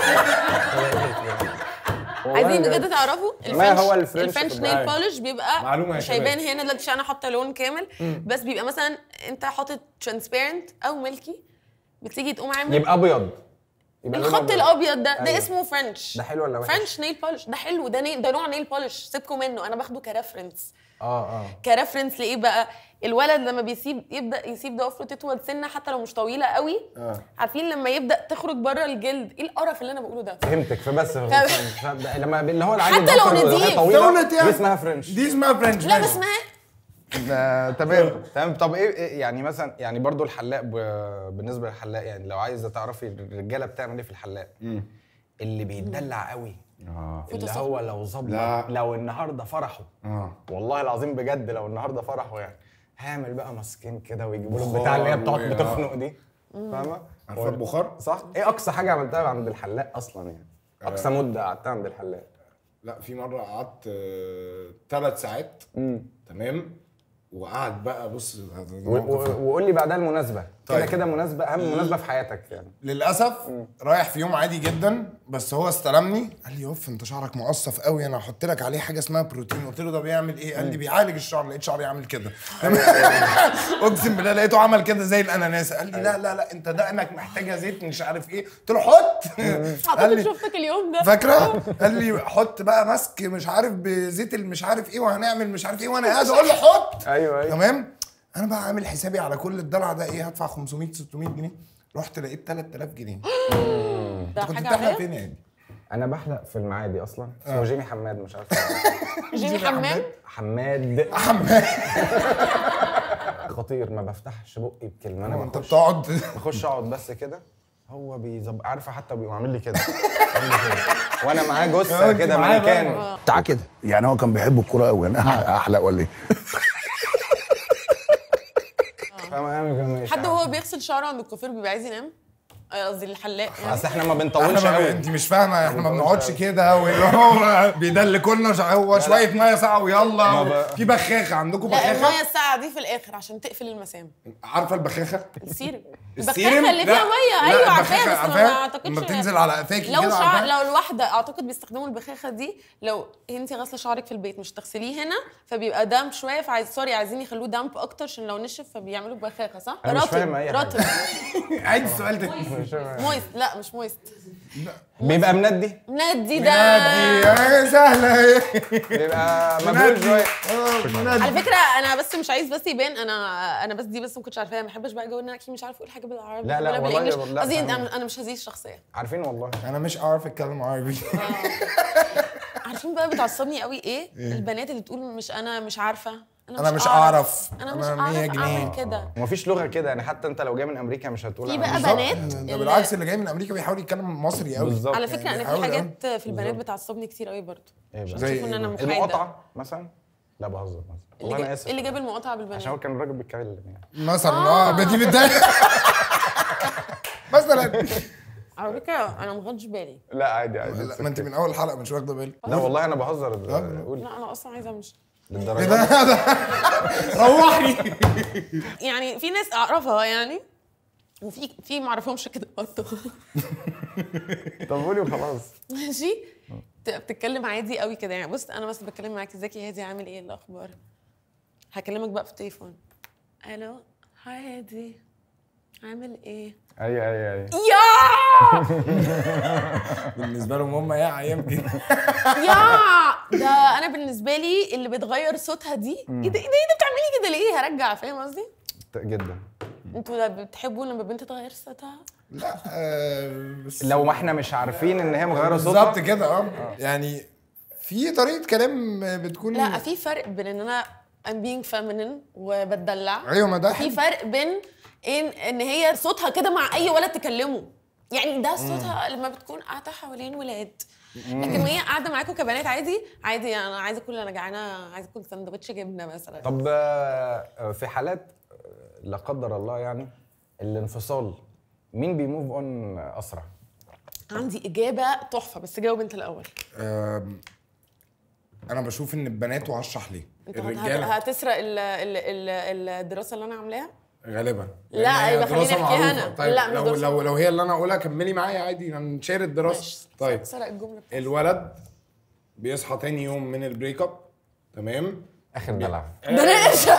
Speaker 2: عايزين بجد تعرفوا
Speaker 3: ما هو الفرنش
Speaker 2: الفرنش
Speaker 3: في
Speaker 2: نيل
Speaker 1: الدعاية؟
Speaker 2: بولش بيبقى
Speaker 1: معلومة يا
Speaker 2: مش
Speaker 1: شباب.
Speaker 2: هيبان هنا دلوقتي عشان انا حاطه لون كامل بس بيبقى مثلا انت حاطط ترانسبيرنت او ميلكي بتيجي تقوم عامل
Speaker 3: يبقى ابيض يبقى لونه
Speaker 2: الخط
Speaker 3: أبيض.
Speaker 2: الابيض ده ده
Speaker 3: أيوة.
Speaker 2: اسمه فرنش
Speaker 3: ده حلو ولا وحش؟
Speaker 2: فرنش نيل بولش ده حلو ده نيل ده نوع نيل بولش سيبكم منه انا باخده كريفرنس
Speaker 3: اه اه
Speaker 2: كريفرنس لايه بقى الولد لما بيسيب يبدا يسيب ضوافره تطول سنه حتى لو مش طويله قوي
Speaker 1: آه.
Speaker 2: عارفين لما يبدا تخرج بره الجلد ايه القرف اللي انا بقوله ده
Speaker 3: فهمتك فبس ف- ف- ف- لما اللي هو العادي
Speaker 2: حتى لو
Speaker 3: الضفر وهي
Speaker 2: نضيف.
Speaker 3: طويلة،
Speaker 1: دولت يعني
Speaker 3: دي اسمها فرنش
Speaker 1: دي اسمها فرنش
Speaker 2: لا
Speaker 1: ماشي.
Speaker 2: بس اسمها
Speaker 3: ده تمام تمام طب ايه إيه يعني مثلا يعني برضو الحلاق ب- بالنسبه للحلاق يعني لو عايزه تعرفي الرجاله بتعمل ايه في الحلاق اللي بيتدلع قوي
Speaker 1: اه
Speaker 3: اللي
Speaker 2: فوتو
Speaker 3: هو لو ظبط
Speaker 1: لا.
Speaker 3: لو النهارده فرحه
Speaker 1: اه
Speaker 3: والله العظيم بجد لو النهارده فرحه يعني هيعمل بقى ماسكين كده ويجيبوا له البتاع اللي هي بتقعد
Speaker 1: بخار و-
Speaker 3: بتخنق دي فاهمه
Speaker 1: عارفه البخار؟
Speaker 3: صح ايه اقصى حاجه عملتها عند الحلاق اصلا يعني اقصى مده قعدتها عند الحلاق
Speaker 1: لا في مره قعدت ثلاث ساعات تمام وقعد بقى بص
Speaker 3: و- و- وقول لي بعدها المناسبه كده
Speaker 1: طيب.
Speaker 3: كده مناسبه اهم مناسبه في حياتك يعني
Speaker 1: للاسف رايح في يوم عادي جدا بس هو استلمني قال لي اوف انت شعرك مقصف قوي انا هحط لك عليه حاجه اسمها بروتين قلت له ده بيعمل ايه قال لي بيعالج الشعر لقيت شعري عامل كده اقسم بالله لقيته عمل كده زي الاناناس قال لي لا لا لا انت دقنك محتاجه زيت مش عارف ايه قلت له حط قال
Speaker 2: اعتقد
Speaker 1: لي
Speaker 2: شفتك اليوم ده
Speaker 1: فاكره قال لي حط بقى ماسك مش عارف بزيت المش عارف ايه وهنعمل مش عارف ايه وانا قاعد اقول له حط
Speaker 3: ايوه ايوه
Speaker 1: تمام انا بقى عامل حسابي على كل الدلع ده ايه هدفع 500 600 جنيه رحت لقيت 3000 جنيه
Speaker 2: ده
Speaker 1: كنت
Speaker 2: حاجه
Speaker 1: بتحلق
Speaker 2: عاديه
Speaker 1: فين يعني
Speaker 3: انا بحلق في المعادي اصلا اسمه جيمي حماد مش عارف
Speaker 2: جيمي حمام
Speaker 3: حماد
Speaker 1: حماد
Speaker 3: خطير ما بفتحش بقي بكلمه انا
Speaker 1: انت
Speaker 3: بخش
Speaker 1: بتقعد
Speaker 3: بخش اقعد بس كده هو بيظبط عارفه حتى بيقوم عامل لي كده عامل لي كده. وانا معاه جثه
Speaker 1: أنت
Speaker 3: كده
Speaker 1: معاه بقى.
Speaker 3: مانيكان
Speaker 6: بتاع كده يعني هو كان بيحب الكوره قوي انا احلق ولا ايه
Speaker 3: فاهم عامل كده ماشي
Speaker 2: حد وهو بيغسل شعره عند الكوافير بيبقى عايز ينام آه، قصدي الحلاق يعني
Speaker 3: اصل احنا ما
Speaker 1: احنا
Speaker 3: بنطولش
Speaker 1: ما
Speaker 3: قوي
Speaker 1: انت مش فاهمه احنا ما بنقعدش كده واللي هو بيدلكولنا شع- هو شويه ميه ساقعه ويلا
Speaker 3: ب-
Speaker 1: في بخاخه عندكم
Speaker 2: لا
Speaker 1: بخاخه
Speaker 2: الميه الساقعه دي في الاخر عشان تقفل المسام
Speaker 1: عارفه البخاخه
Speaker 2: السيرم
Speaker 1: السيرم؟
Speaker 2: البخاخه اللي
Speaker 1: لا،
Speaker 2: فيها ميه
Speaker 1: لا،
Speaker 2: ايوه
Speaker 1: البخاخة
Speaker 2: عارفاها بس ما
Speaker 1: عارفاها؟
Speaker 2: اعتقدش
Speaker 1: لما بتنزل على قفاكي
Speaker 2: لو
Speaker 1: كده
Speaker 2: شعر
Speaker 1: عارفاها؟
Speaker 2: لو الواحده اعتقد بيستخدموا البخاخه دي لو انت غاسله شعرك في البيت مش تغسليه هنا فبيبقى دامب شويه فعايز سوري عايزين يخلوه دامب اكتر عشان لو نشف فبيعملوا بخاخه صح؟
Speaker 3: أنا مش
Speaker 2: رطب
Speaker 3: فاهم أي حاجة.
Speaker 2: رطب
Speaker 1: عايز السؤال ده
Speaker 2: مويست لا مش مويست
Speaker 3: بيبقى مندي
Speaker 2: مندي ده
Speaker 1: نادي يا سهله
Speaker 3: بيبقى مبلول شويه
Speaker 2: على فكره انا بس مش عايز بس يبان انا انا بس دي بس ما كنتش عارفاها ما بحبش بقى جو ان انا اكيد مش عارفه اقول حاجه بالعربي
Speaker 3: لا، لا،
Speaker 2: ولا
Speaker 3: والله
Speaker 2: بالانجلش
Speaker 3: لا،
Speaker 2: قصدي
Speaker 3: فاهم.
Speaker 2: انا انا مش هذه الشخصيه
Speaker 3: عارفين والله
Speaker 1: انا مش عارف اتكلم عربي
Speaker 2: عارفين بقى بتعصبني قوي ايه البنات اللي تقول مش انا مش عارفه
Speaker 1: أنا مش أعرف.
Speaker 2: انا مش
Speaker 1: أنا 100
Speaker 2: اعرف
Speaker 1: جنيه.
Speaker 2: اعمل كده
Speaker 3: ومفيش لغه كده يعني حتى انت لو جاي من امريكا مش هتقول
Speaker 2: في
Speaker 3: أنا
Speaker 2: بقى
Speaker 3: مش-
Speaker 2: بنات
Speaker 1: ده
Speaker 2: اللي-
Speaker 1: بالعكس اللي جاي من امريكا بيحاول يتكلم مصري قوي
Speaker 3: بالظبط
Speaker 2: على فكره
Speaker 1: يعني
Speaker 2: انا في
Speaker 1: بيحاول
Speaker 2: حاجات في البنات بتعصبني كتير قوي برضه
Speaker 3: إيه بقى؟
Speaker 2: عشان
Speaker 1: زي
Speaker 2: يشوفوا ان انا
Speaker 1: إيه؟
Speaker 2: محايده
Speaker 3: المقاطعه مثلا لا بهزر بهزر والله
Speaker 2: اللي,
Speaker 3: انا
Speaker 2: جا-
Speaker 3: اسف
Speaker 2: اللي جاب المقاطعه بالبنات
Speaker 3: عشان هو كان الراجل بيتكلم يعني
Speaker 1: مثلا اه دي بتضايق مثلا
Speaker 2: على فكره انا ما خدتش بالي
Speaker 3: لا عادي عادي
Speaker 1: لا، ما انت من اول حلقه مش واخده بالك
Speaker 3: لا والله انا بهزر قول
Speaker 2: لا انا اصلا عايزه امشي
Speaker 1: ايه
Speaker 3: للدرجه
Speaker 1: ده
Speaker 3: دي.
Speaker 1: ده روحني
Speaker 2: يعني في ناس اعرفها يعني وفي في ما اعرفهمش كده برضه
Speaker 3: طب قولي وخلاص
Speaker 2: ماشي تبقى بتتكلم عادي قوي كده يعني بص انا بس بتكلم معاك ازيك يا هادي عامل ايه الاخبار هكلمك بقى في التليفون الو هاي هادي عامل ايه
Speaker 3: اي اي اي
Speaker 2: يا
Speaker 1: بالنسبه لهم هم يا يمكن
Speaker 2: يا ده انا بالنسبه لي اللي بتغير صوتها دي ايه ده ايه ده ايه ده بتعملي كده ليه هرجع فاهم قصدي
Speaker 3: جدا
Speaker 2: انتوا لا بتحبوا لما بنت تغير صوتها
Speaker 1: لا آه، بس
Speaker 3: لو ما احنا مش عارفين ان هي مغيره صوتها
Speaker 1: بالظبط كده اه يعني في طريقه كلام بتكون
Speaker 2: لا في فرق بين ان انا I'm being feminine وبتدلع
Speaker 1: ايوه ما ده
Speaker 2: في
Speaker 1: حلو.
Speaker 2: فرق بين ايه ان هي صوتها كده مع اي ولد تكلمه يعني ده صوتها لما بتكون قاعده حوالين ولاد لكن وهي قاعده معاكم كبنات عادي عادي انا عايزه اكل انا جعانه عايزه اكل سندوتش جبنه مثلا
Speaker 3: طب آه، في حالات آه، لا قدر الله يعني الانفصال مين بيموف اون اسرع؟
Speaker 2: عندي اجابه تحفه بس جاوب انت الاول
Speaker 1: أم، انا بشوف ان البنات وهشرح ليه
Speaker 2: انت هت-
Speaker 1: الرجاله
Speaker 2: هتسرق ال ال ال الدراسه اللي انا عاملاها
Speaker 1: غالبا
Speaker 2: لا،
Speaker 1: لأن هي
Speaker 2: يبقى خليني
Speaker 1: دراسة
Speaker 2: أحكيها
Speaker 1: معروفة.
Speaker 2: أنا.
Speaker 1: طيب
Speaker 2: لا، مش
Speaker 1: لو
Speaker 2: دراسة
Speaker 1: لو لو هي اللي انا اقولها كملي معايا عادي نشير الدراسه
Speaker 2: ماشي
Speaker 1: طيب
Speaker 2: سرق الجمله بتاعتي.
Speaker 1: الولد بيصحى تاني يوم من البريك اب تمام
Speaker 3: اخر دلع
Speaker 2: ده نقشه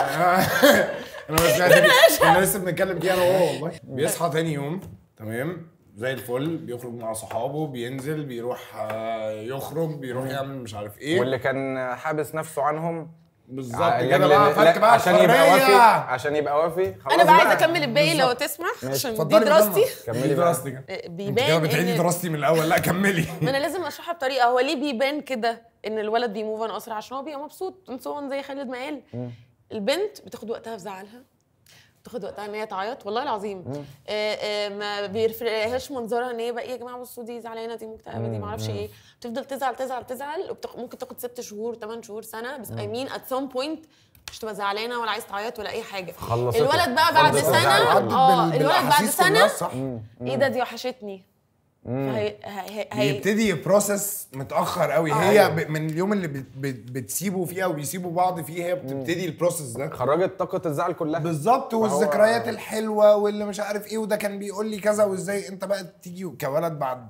Speaker 1: انا بس يعني كنا لسه بنتكلم فيها انا وهو والله بيصحى تاني يوم تمام زي الفل بيخرج مع صحابه بينزل بيروح آه، يخرج بيروح يعمل مش عارف ايه
Speaker 3: واللي كان حابس نفسه عنهم
Speaker 1: بالظبط
Speaker 3: ع-
Speaker 1: كده
Speaker 3: لأجل-
Speaker 1: بقى
Speaker 3: لا،
Speaker 1: فك بقى
Speaker 3: عشان يبقى وافي
Speaker 1: الحرية.
Speaker 3: عشان يبقى وافي خلاص
Speaker 2: انا بقى عايزه
Speaker 3: بقى.
Speaker 2: اكمل الباقي لو تسمح عشان دي
Speaker 1: اتفضلي
Speaker 2: دراستي
Speaker 3: كملي
Speaker 1: كملي
Speaker 3: بقى.
Speaker 1: دراستي كده انت كده
Speaker 2: بيبان
Speaker 1: بتعيدي
Speaker 2: ان
Speaker 1: دراستي من الاول لا كملي
Speaker 2: ما انا لازم اشرحها بطريقه هو ليه بيبان كده ان الولد بيموف اون اسرع عشان هو بيبقى مبسوط انسون زي خالد ما قال البنت بتاخد وقتها في زعلها بتاخد وقتها ان هي تعيط والله العظيم آه آه ما بيفرقهاش منظرها ان هي بقى ايه يا جماعه بصوا دي زعلانه دي مكتئبه دي معرفش ايه بتفضل تزعل تزعل تزعل وبتخ... ممكن تاخد ست شهور ثمان شهور سنه بس اي مين ات سام بوينت مش تبقى زعلانه ولا عايز تعيط ولا اي حاجه
Speaker 3: خلصت
Speaker 2: الولد بقى بعد
Speaker 3: خلصت
Speaker 2: سنه
Speaker 3: الزعل.
Speaker 1: عدت
Speaker 2: اه
Speaker 1: بال-
Speaker 2: الولد بعد
Speaker 1: بالأحاسيس كلها،
Speaker 2: سنه
Speaker 1: صح
Speaker 2: ايه ده دي وحشتني هي هي هي
Speaker 1: بيبتدي يبروسس متاخر قوي هي ب... من اليوم اللي بت... بت... بتسيبوا فيه او بيسيبوا بعض فيه هي بتبتدي البروسس ده
Speaker 3: خرجت طاقه الزعل كلها
Speaker 1: بالظبط والذكريات الحلوه واللي مش عارف ايه وده كان بيقول لي كذا وازاي انت بقى تيجي كولد بعد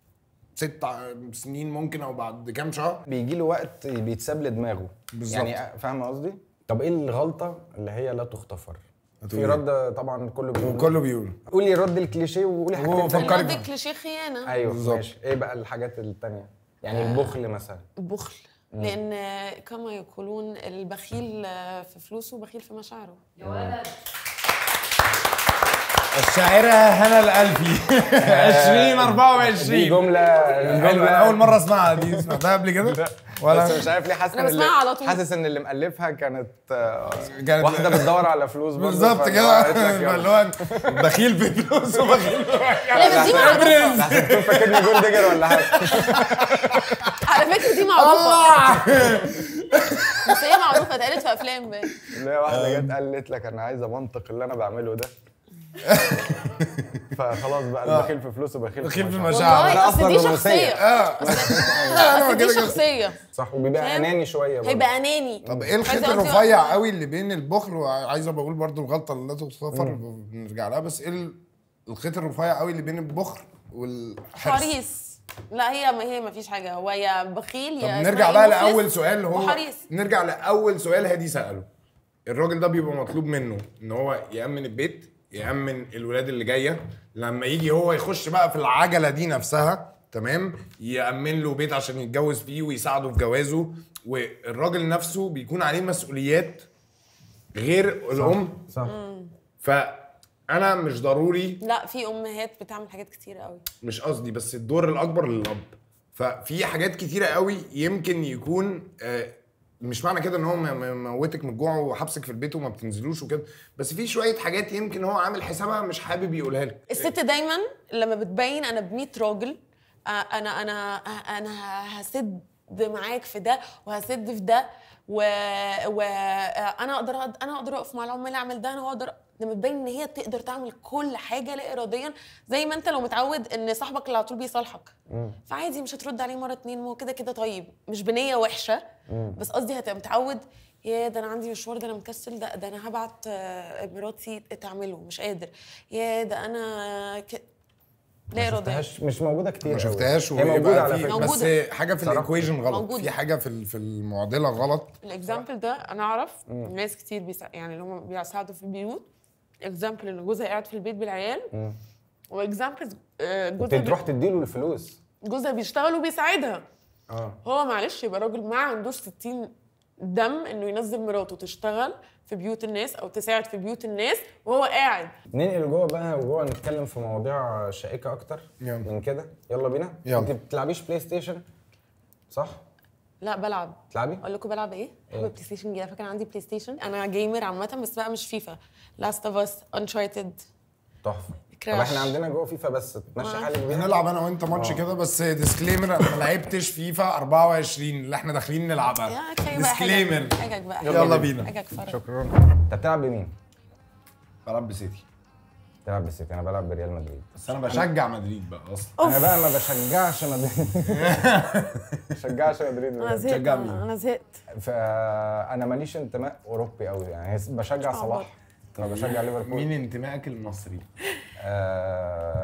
Speaker 1: ست ع- سنين ممكن او بعد كام شهر
Speaker 3: بيجي له وقت بيتساب لدماغه
Speaker 1: بالظبط.
Speaker 3: يعني فاهم قصدي؟ طب ايه الغلطه اللي هي لا تغتفر؟ في رد طبعا كله بيقول
Speaker 1: كله بيقول
Speaker 3: قولي رد الكليشيه وقولي حاجتين
Speaker 1: هو
Speaker 3: تانية.
Speaker 1: فكري
Speaker 2: الرد
Speaker 1: بقى.
Speaker 2: كليشيه خيانه
Speaker 3: ايوه
Speaker 1: بالظبط.
Speaker 3: ماشي ايه بقى الحاجات التانية؟ يعني البخل مثلا
Speaker 2: البخل لان كما يقولون البخيل في فلوسه بخيل في مشاعره
Speaker 4: يا ولد
Speaker 1: الشاعرة هنا الألفي 2024
Speaker 3: دي جمله
Speaker 1: حلوة
Speaker 3: جمله
Speaker 1: أنا أول مرة أسمعها دي سمعتها قبل كده
Speaker 3: بس
Speaker 1: ولا
Speaker 3: مش عارف ليه حاسس
Speaker 2: أنا
Speaker 3: ان اللي
Speaker 2: بسمعها على طول.
Speaker 3: حاسس ان اللي مألفها كانت آه،
Speaker 1: كانت-
Speaker 3: واحده بتدور على فلوس برضه،
Speaker 1: بالظبط
Speaker 3: فاللي
Speaker 1: كده
Speaker 3: هو قالت لك يلا.
Speaker 1: اللي هو بخيل في فلوس وبخيل في
Speaker 2: لا بس دي معروفه
Speaker 3: لحسن تكون فاكرني جول ديجر ولا حاجه
Speaker 2: على فكره دي معروفه بس هي معروفه اتقالت في افلام باين.
Speaker 3: اللي هي واحده جت قالت لك انا عايزه منطق اللي انا بعمله ده فخلاص بقى البخيل في فلوسه بخيل
Speaker 1: بخيل في
Speaker 3: مشاعره.
Speaker 1: مشاعره
Speaker 2: والله اصل دي
Speaker 3: أصلاً
Speaker 2: شخصيه
Speaker 3: رومانسية.
Speaker 1: اه
Speaker 2: اصل دي
Speaker 1: كده كده.
Speaker 2: شخصيه
Speaker 3: صح وبيبقى
Speaker 2: فاهم؟
Speaker 3: اناني شويه برضه.
Speaker 2: هيبقى اناني
Speaker 1: طب ايه الخيط
Speaker 2: عايزة أقضي
Speaker 1: الرفيع
Speaker 2: وقت-
Speaker 1: قوي اللي بين البخل وعايز بقول برضو الغلطه اللي لا تغتفر بنرجع لها بس ايه ال- الخيط الرفيع قوي اللي بين البخل والحرص
Speaker 2: حريص لا هي ما هي ما فيش حاجه هو يا بخيل
Speaker 1: طب
Speaker 2: يا
Speaker 1: نرجع
Speaker 2: اسمها
Speaker 1: بقى
Speaker 2: إيه؟
Speaker 1: لاول
Speaker 2: مفلس
Speaker 1: سؤال هو
Speaker 2: وحريص
Speaker 1: نرجع لاول سؤال هادي ساله الراجل ده بيبقى مطلوب منه ان هو يامن البيت يامن الولاد اللي جايه لما يجي هو يخش بقى في العجله دي نفسها تمام يامن له بيت عشان يتجوز فيه ويساعده في جوازه والراجل نفسه بيكون عليه مسؤوليات غير الام
Speaker 3: صح
Speaker 1: فانا مش ضروري
Speaker 2: لا في امهات بتعمل حاجات كتير قوي
Speaker 1: مش قصدي بس الدور الاكبر للاب ففي حاجات كتيره قوي يمكن يكون آه، مش معنى كده ان هو م- م- موتك من الجوع وحبسك في البيت وما بتنزلوش وكده بس في شويه حاجات يمكن هو عامل حسابها مش حابب يقولها لك
Speaker 2: الست دايما لما بتبين انا ب 100 راجل آه، انا انا انا هسد معاك في ده وهسد في ده و... و... آه، انا اقدر أد- انا اقدر اقف مع العمال اعمل ده انا اقدر لما تبين ان هي تقدر تعمل كل حاجه لا اراديا زي ما انت لو متعود ان صاحبك اللي على طول بيصالحك فعادي مش هترد عليه مره اتنين ما هو كده كده طيب مش بنيه وحشه بس قصدي هتبقى متعود يا ده انا عندي مشوار ده انا مكسل ده ده انا هبعت آه، مراتي تعمله مش قادر يا ده انا ك... لا اراديا
Speaker 3: شفتهاش مش موجوده كتير
Speaker 1: ما
Speaker 3: أوي.
Speaker 1: شفتهاش
Speaker 3: هي موجوده
Speaker 1: ويبقى
Speaker 3: على
Speaker 1: في-
Speaker 3: فكره
Speaker 2: موجودة.
Speaker 1: بس حاجه في
Speaker 3: صراحة.
Speaker 1: الايكويجن غلط
Speaker 2: موجودة.
Speaker 1: في حاجه في ال- في المعضله غلط
Speaker 2: الاكزامبل ده انا اعرف ناس كتير بيسا... يعني اللي هم بيساعدوا في البيوت اكزامبل ان جوزها قاعد في البيت بالعيال واكزامبل
Speaker 3: كنت
Speaker 2: جوزها
Speaker 3: تروح
Speaker 2: بي...
Speaker 3: تديله الفلوس
Speaker 2: جوزها بيشتغل وبيساعدها
Speaker 3: اه
Speaker 2: هو معلش يبقى راجل ما عندوش 60 دم انه ينزل مراته تشتغل في بيوت الناس او تساعد في بيوت الناس وهو قاعد
Speaker 3: ننقل جوه بقى وجوه نتكلم في مواضيع شائكه اكتر
Speaker 1: يلا.
Speaker 3: من كده يلا بينا
Speaker 1: يلا.
Speaker 3: انت بتلعبيش بلاي ستيشن صح
Speaker 2: لا بلعب
Speaker 3: تلعبي؟
Speaker 2: اقول لكم بلعب ايه؟ بحب
Speaker 3: إيه؟
Speaker 2: البلاي ستيشن جدا فاكر عندي بلاي ستيشن انا جيمر عامه بس بقى مش فيفا لاست اوف اس انشارتد
Speaker 3: تحفه طب
Speaker 2: كراش.
Speaker 3: احنا عندنا جوه فيفا بس تمشي
Speaker 2: آه.
Speaker 3: حالك بيها
Speaker 1: هنلعب انا وانت ماتش كده بس ديسكليمر انا ما لعبتش فيفا 24 اللي احنا داخلين نلعبها
Speaker 2: يا كفايه بقى
Speaker 1: ديسكليمر
Speaker 2: حاجك حاجك بقى
Speaker 1: يلا بينا
Speaker 2: حاجك فرق
Speaker 3: شكرا انت بتلعب بمين؟
Speaker 1: بلعب بسيتي
Speaker 3: بتلعب بالسيتي انا بلعب بريال مدريد
Speaker 1: بس انا بشجع مدريد بقى اصلا
Speaker 3: انا بقى ما بشجعش مدريد ما بشجعش مدريد
Speaker 2: انا
Speaker 3: بجد.
Speaker 2: زهقت
Speaker 1: تشجع مين؟
Speaker 2: انا زهقت
Speaker 3: فانا ماليش انتماء اوروبي قوي يعني بشجع صلاح انا بشجع ليفربول
Speaker 1: مين انتمائك المصري؟
Speaker 3: آه،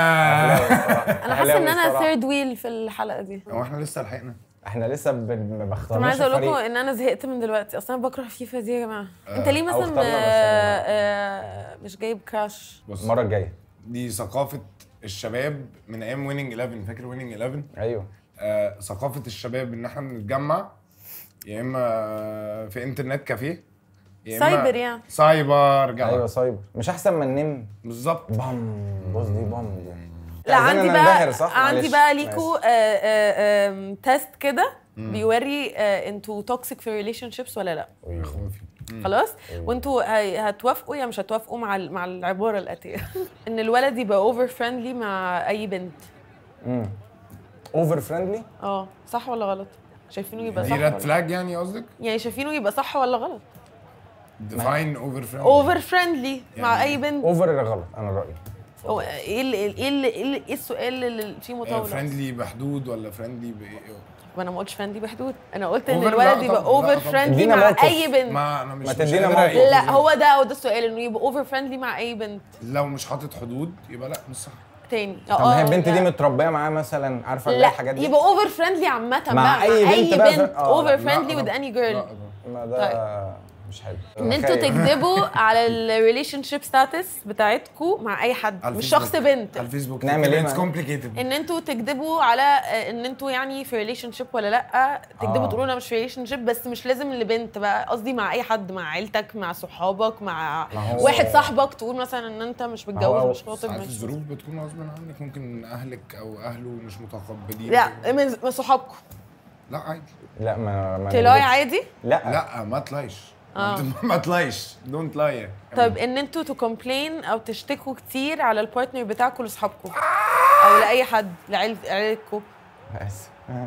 Speaker 2: انا حاسه ان انا
Speaker 3: أهلاوي الصراحة.
Speaker 2: ثيرد ويل في الحلقه دي
Speaker 1: هو احنا لسه لحقنا
Speaker 3: احنا لسه بن- ما
Speaker 2: طب انا
Speaker 3: بختارناش
Speaker 2: عايزه اقول لكم
Speaker 3: الفريق
Speaker 2: ان انا زهقت من دلوقتي اصلا انا بكره فيفا دي يا جماعه انت ليه
Speaker 3: أو
Speaker 2: مثلا
Speaker 3: اخترنا بس
Speaker 2: آه،
Speaker 3: يعني.
Speaker 2: آه، مش جايب كراش
Speaker 1: بص
Speaker 3: المره الجايه
Speaker 1: دي ثقافة الشباب من ايام ويننج 11 فاكر ويننج 11
Speaker 3: ايوه
Speaker 1: آه ثقافة الشباب ان احنا بنتجمع يا اما في انترنت كافيه يا إما
Speaker 2: سايبر يعني.
Speaker 1: سايبر جدع
Speaker 3: ايوه سايبر مش احسن من نم
Speaker 1: بالظبط
Speaker 3: بام بص دي بام دي
Speaker 2: لا
Speaker 3: عايزين
Speaker 2: عندي
Speaker 3: ننبهر،
Speaker 2: بقى
Speaker 3: صح؟
Speaker 2: عندي
Speaker 3: معلش.
Speaker 2: بقى ليكو تيست كده بيوري آه، انتوا توكسيك في ريليشن شيبس ولا لا
Speaker 3: أيوة.
Speaker 2: خلاص وانتوا هي- هتوافقوا يا مش هتوافقوا مع ال- مع العباره الاتيه ان الولد يبقى اوفر فريندلي مع اي بنت
Speaker 3: اوفر فريندلي
Speaker 2: اه صح ولا غلط شايفينه يبقى
Speaker 1: دي
Speaker 2: صح
Speaker 1: ريد
Speaker 2: ولا
Speaker 1: فلاج يعني قصدك؟
Speaker 2: يعني شايفينه يبقى صح ولا غلط
Speaker 1: ديفاين اوفر فريند
Speaker 2: اوفر فريندلي مع
Speaker 1: يعني
Speaker 2: اي بنت
Speaker 3: اوفر غلط انا رايي
Speaker 2: هو ايه اللي ايه اللي ايه اللي- ايه السؤال اللي فيه مطاوله
Speaker 1: فريندلي بحدود ولا فريندلي بايه؟
Speaker 2: وانا ما قلتش فريندلي بحدود انا قلت ان
Speaker 1: Over-
Speaker 2: الولد
Speaker 1: لا
Speaker 2: يبقى
Speaker 1: طبعاً، لا
Speaker 2: اوفر
Speaker 1: طبعاً.
Speaker 2: فريندلي
Speaker 3: ادينا
Speaker 2: مع
Speaker 3: موقف.
Speaker 2: اي بنت
Speaker 1: ما انا مش
Speaker 3: ما
Speaker 1: مش
Speaker 3: تدينا
Speaker 1: قادر
Speaker 3: موقف.
Speaker 1: أعيد.
Speaker 2: لا هو ده هو ده السؤال انه يبقى اوفر فريندلي مع اي بنت
Speaker 1: لو مش حاطط حدود يبقى لا مش صح
Speaker 2: تاني
Speaker 3: طب ما هي البنت دي
Speaker 2: لا.
Speaker 3: متربيه معاه مثلا عارفه اللي هي
Speaker 2: لا
Speaker 3: الحاجات دي
Speaker 2: يبقى اوفر فريندلي عامة بقى
Speaker 3: مع أي بنت بقى ف- آه،
Speaker 2: اوفر
Speaker 3: لا،
Speaker 2: فريندلي
Speaker 1: لا،
Speaker 2: with any
Speaker 1: لا،
Speaker 2: girl
Speaker 1: لا.
Speaker 3: ما ده مش حلو
Speaker 2: ان انتوا
Speaker 3: خايف.
Speaker 2: تكذبوا على الريليشن شيب ستاتس بتاعتكم مع اي حد
Speaker 1: على
Speaker 2: مش
Speaker 1: الفيسبوك.
Speaker 2: شخص بنت
Speaker 1: على الفيسبوك
Speaker 3: نعمل إيه
Speaker 1: اتس
Speaker 3: مع-
Speaker 1: كومبليكيتد
Speaker 2: ان انتوا تكذبوا على آه، ان انتوا يعني في ريليشن شيب ولا لا تكذبوا
Speaker 3: آه.
Speaker 2: تقولوا انا مش في ريليشن شيب بس مش لازم لبنت بقى قصدي مع اي حد مع عيلتك مع صحابك مع
Speaker 3: ما هو-
Speaker 2: واحد صاحبك تقول مثلا ان انت مش
Speaker 3: هو-
Speaker 2: متجوز مش خاطب
Speaker 1: ساعات
Speaker 2: مش
Speaker 1: الظروف بتكون غصب عنك ممكن اهلك او اهله مش متقبلين
Speaker 2: لا من من صحابكم
Speaker 1: لا عادي
Speaker 3: لا ما ما
Speaker 2: تلاقي
Speaker 3: نكذبش.
Speaker 2: عادي
Speaker 3: لا
Speaker 1: لا ما تلايش
Speaker 2: آه.
Speaker 1: ما تلايش دونت لاي
Speaker 2: طيب ان انتوا تكومبلين او تشتكوا كتير على البارتنر بتاعكم لاصحابكم او لاي حد لعيل- عيلتكم
Speaker 3: آسف.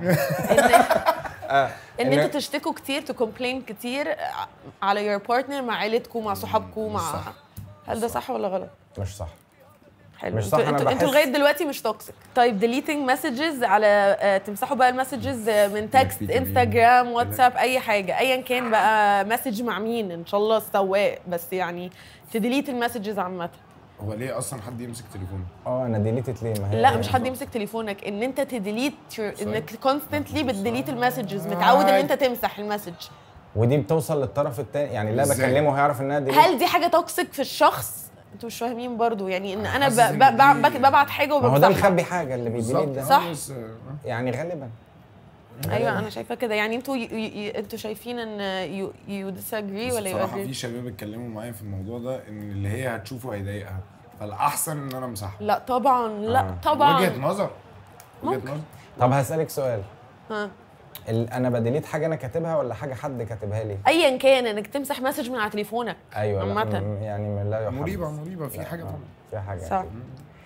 Speaker 2: ان ان
Speaker 3: إن-
Speaker 2: انتوا تشتكوا كتير تكومبلين كتير ع- على يور بارتنر مع عيلتكم مع صحابكم مع
Speaker 1: صح.
Speaker 2: هل ده صح ولا غلط؟
Speaker 3: مش صح
Speaker 2: حلو
Speaker 3: مش صح،
Speaker 2: انتوا
Speaker 3: أنا
Speaker 2: انتوا, انتوا
Speaker 3: بحس-
Speaker 2: لغايه دلوقتي مش توكسيك طيب ديليتنج مسجز على آه، تمسحوا بقى المسجز من تكست
Speaker 1: في كمين.
Speaker 2: انستجرام واتساب اي حاجه ايا كان بقى مسج مع مين ان شاء الله السواق بس يعني تديليت المسجز عامه
Speaker 1: هو ليه اصلا حد يمسك تليفونه؟
Speaker 3: اه انا ديليتد ليه ما هي
Speaker 2: لا مش حد يمسك تليفونك ان انت تديليت انك كونستنتلي بتديليت المسجز متعود ان انت تمسح المسج
Speaker 3: ودي بتوصل للطرف التاني يعني لا
Speaker 1: إزاي؟
Speaker 3: بكلمه هيعرف انها دي
Speaker 2: هل دي حاجه توكسيك في الشخص انتوا مش فاهمين برضو يعني ان انا
Speaker 1: حاسس
Speaker 2: ب-
Speaker 1: إن
Speaker 2: ب- ب-
Speaker 1: دي-
Speaker 2: ببعت حاجه
Speaker 3: ما هو ده
Speaker 2: وبمسحها
Speaker 3: مخبي حاجه اللي بيديليت
Speaker 1: بالظبط
Speaker 3: ده
Speaker 2: صح.
Speaker 1: بس، آه،
Speaker 3: يعني غالبا
Speaker 2: ايوه انا شايفه كده يعني انتوا ي- ي- انتوا شايفين ان يو يو ديساجري
Speaker 1: بس
Speaker 2: ولا يو
Speaker 1: بصراحه في
Speaker 2: اجري
Speaker 1: شباب اتكلموا معايا في الموضوع ده ان اللي هي هتشوفه هيضايقها فالاحسن ان انا امسحها
Speaker 2: لا طبعا لا
Speaker 3: آه.
Speaker 2: طبعا
Speaker 1: وجهه نظر وجهه
Speaker 2: ممكن.
Speaker 1: نظر
Speaker 3: طب هسالك سؤال
Speaker 2: ها.
Speaker 3: ال- انا بديليت حاجه انا كاتبها ولا حاجه حد كاتبها لي
Speaker 2: ايا كان انك تمسح مسج من على تليفونك
Speaker 3: ايوه لا
Speaker 2: عامة.
Speaker 3: م- يعني من لا يحب
Speaker 1: مريبه مريبه في
Speaker 3: لا،
Speaker 1: حاجه
Speaker 3: آه،
Speaker 1: طبعا
Speaker 3: في حاجه
Speaker 2: صح
Speaker 3: أكيد.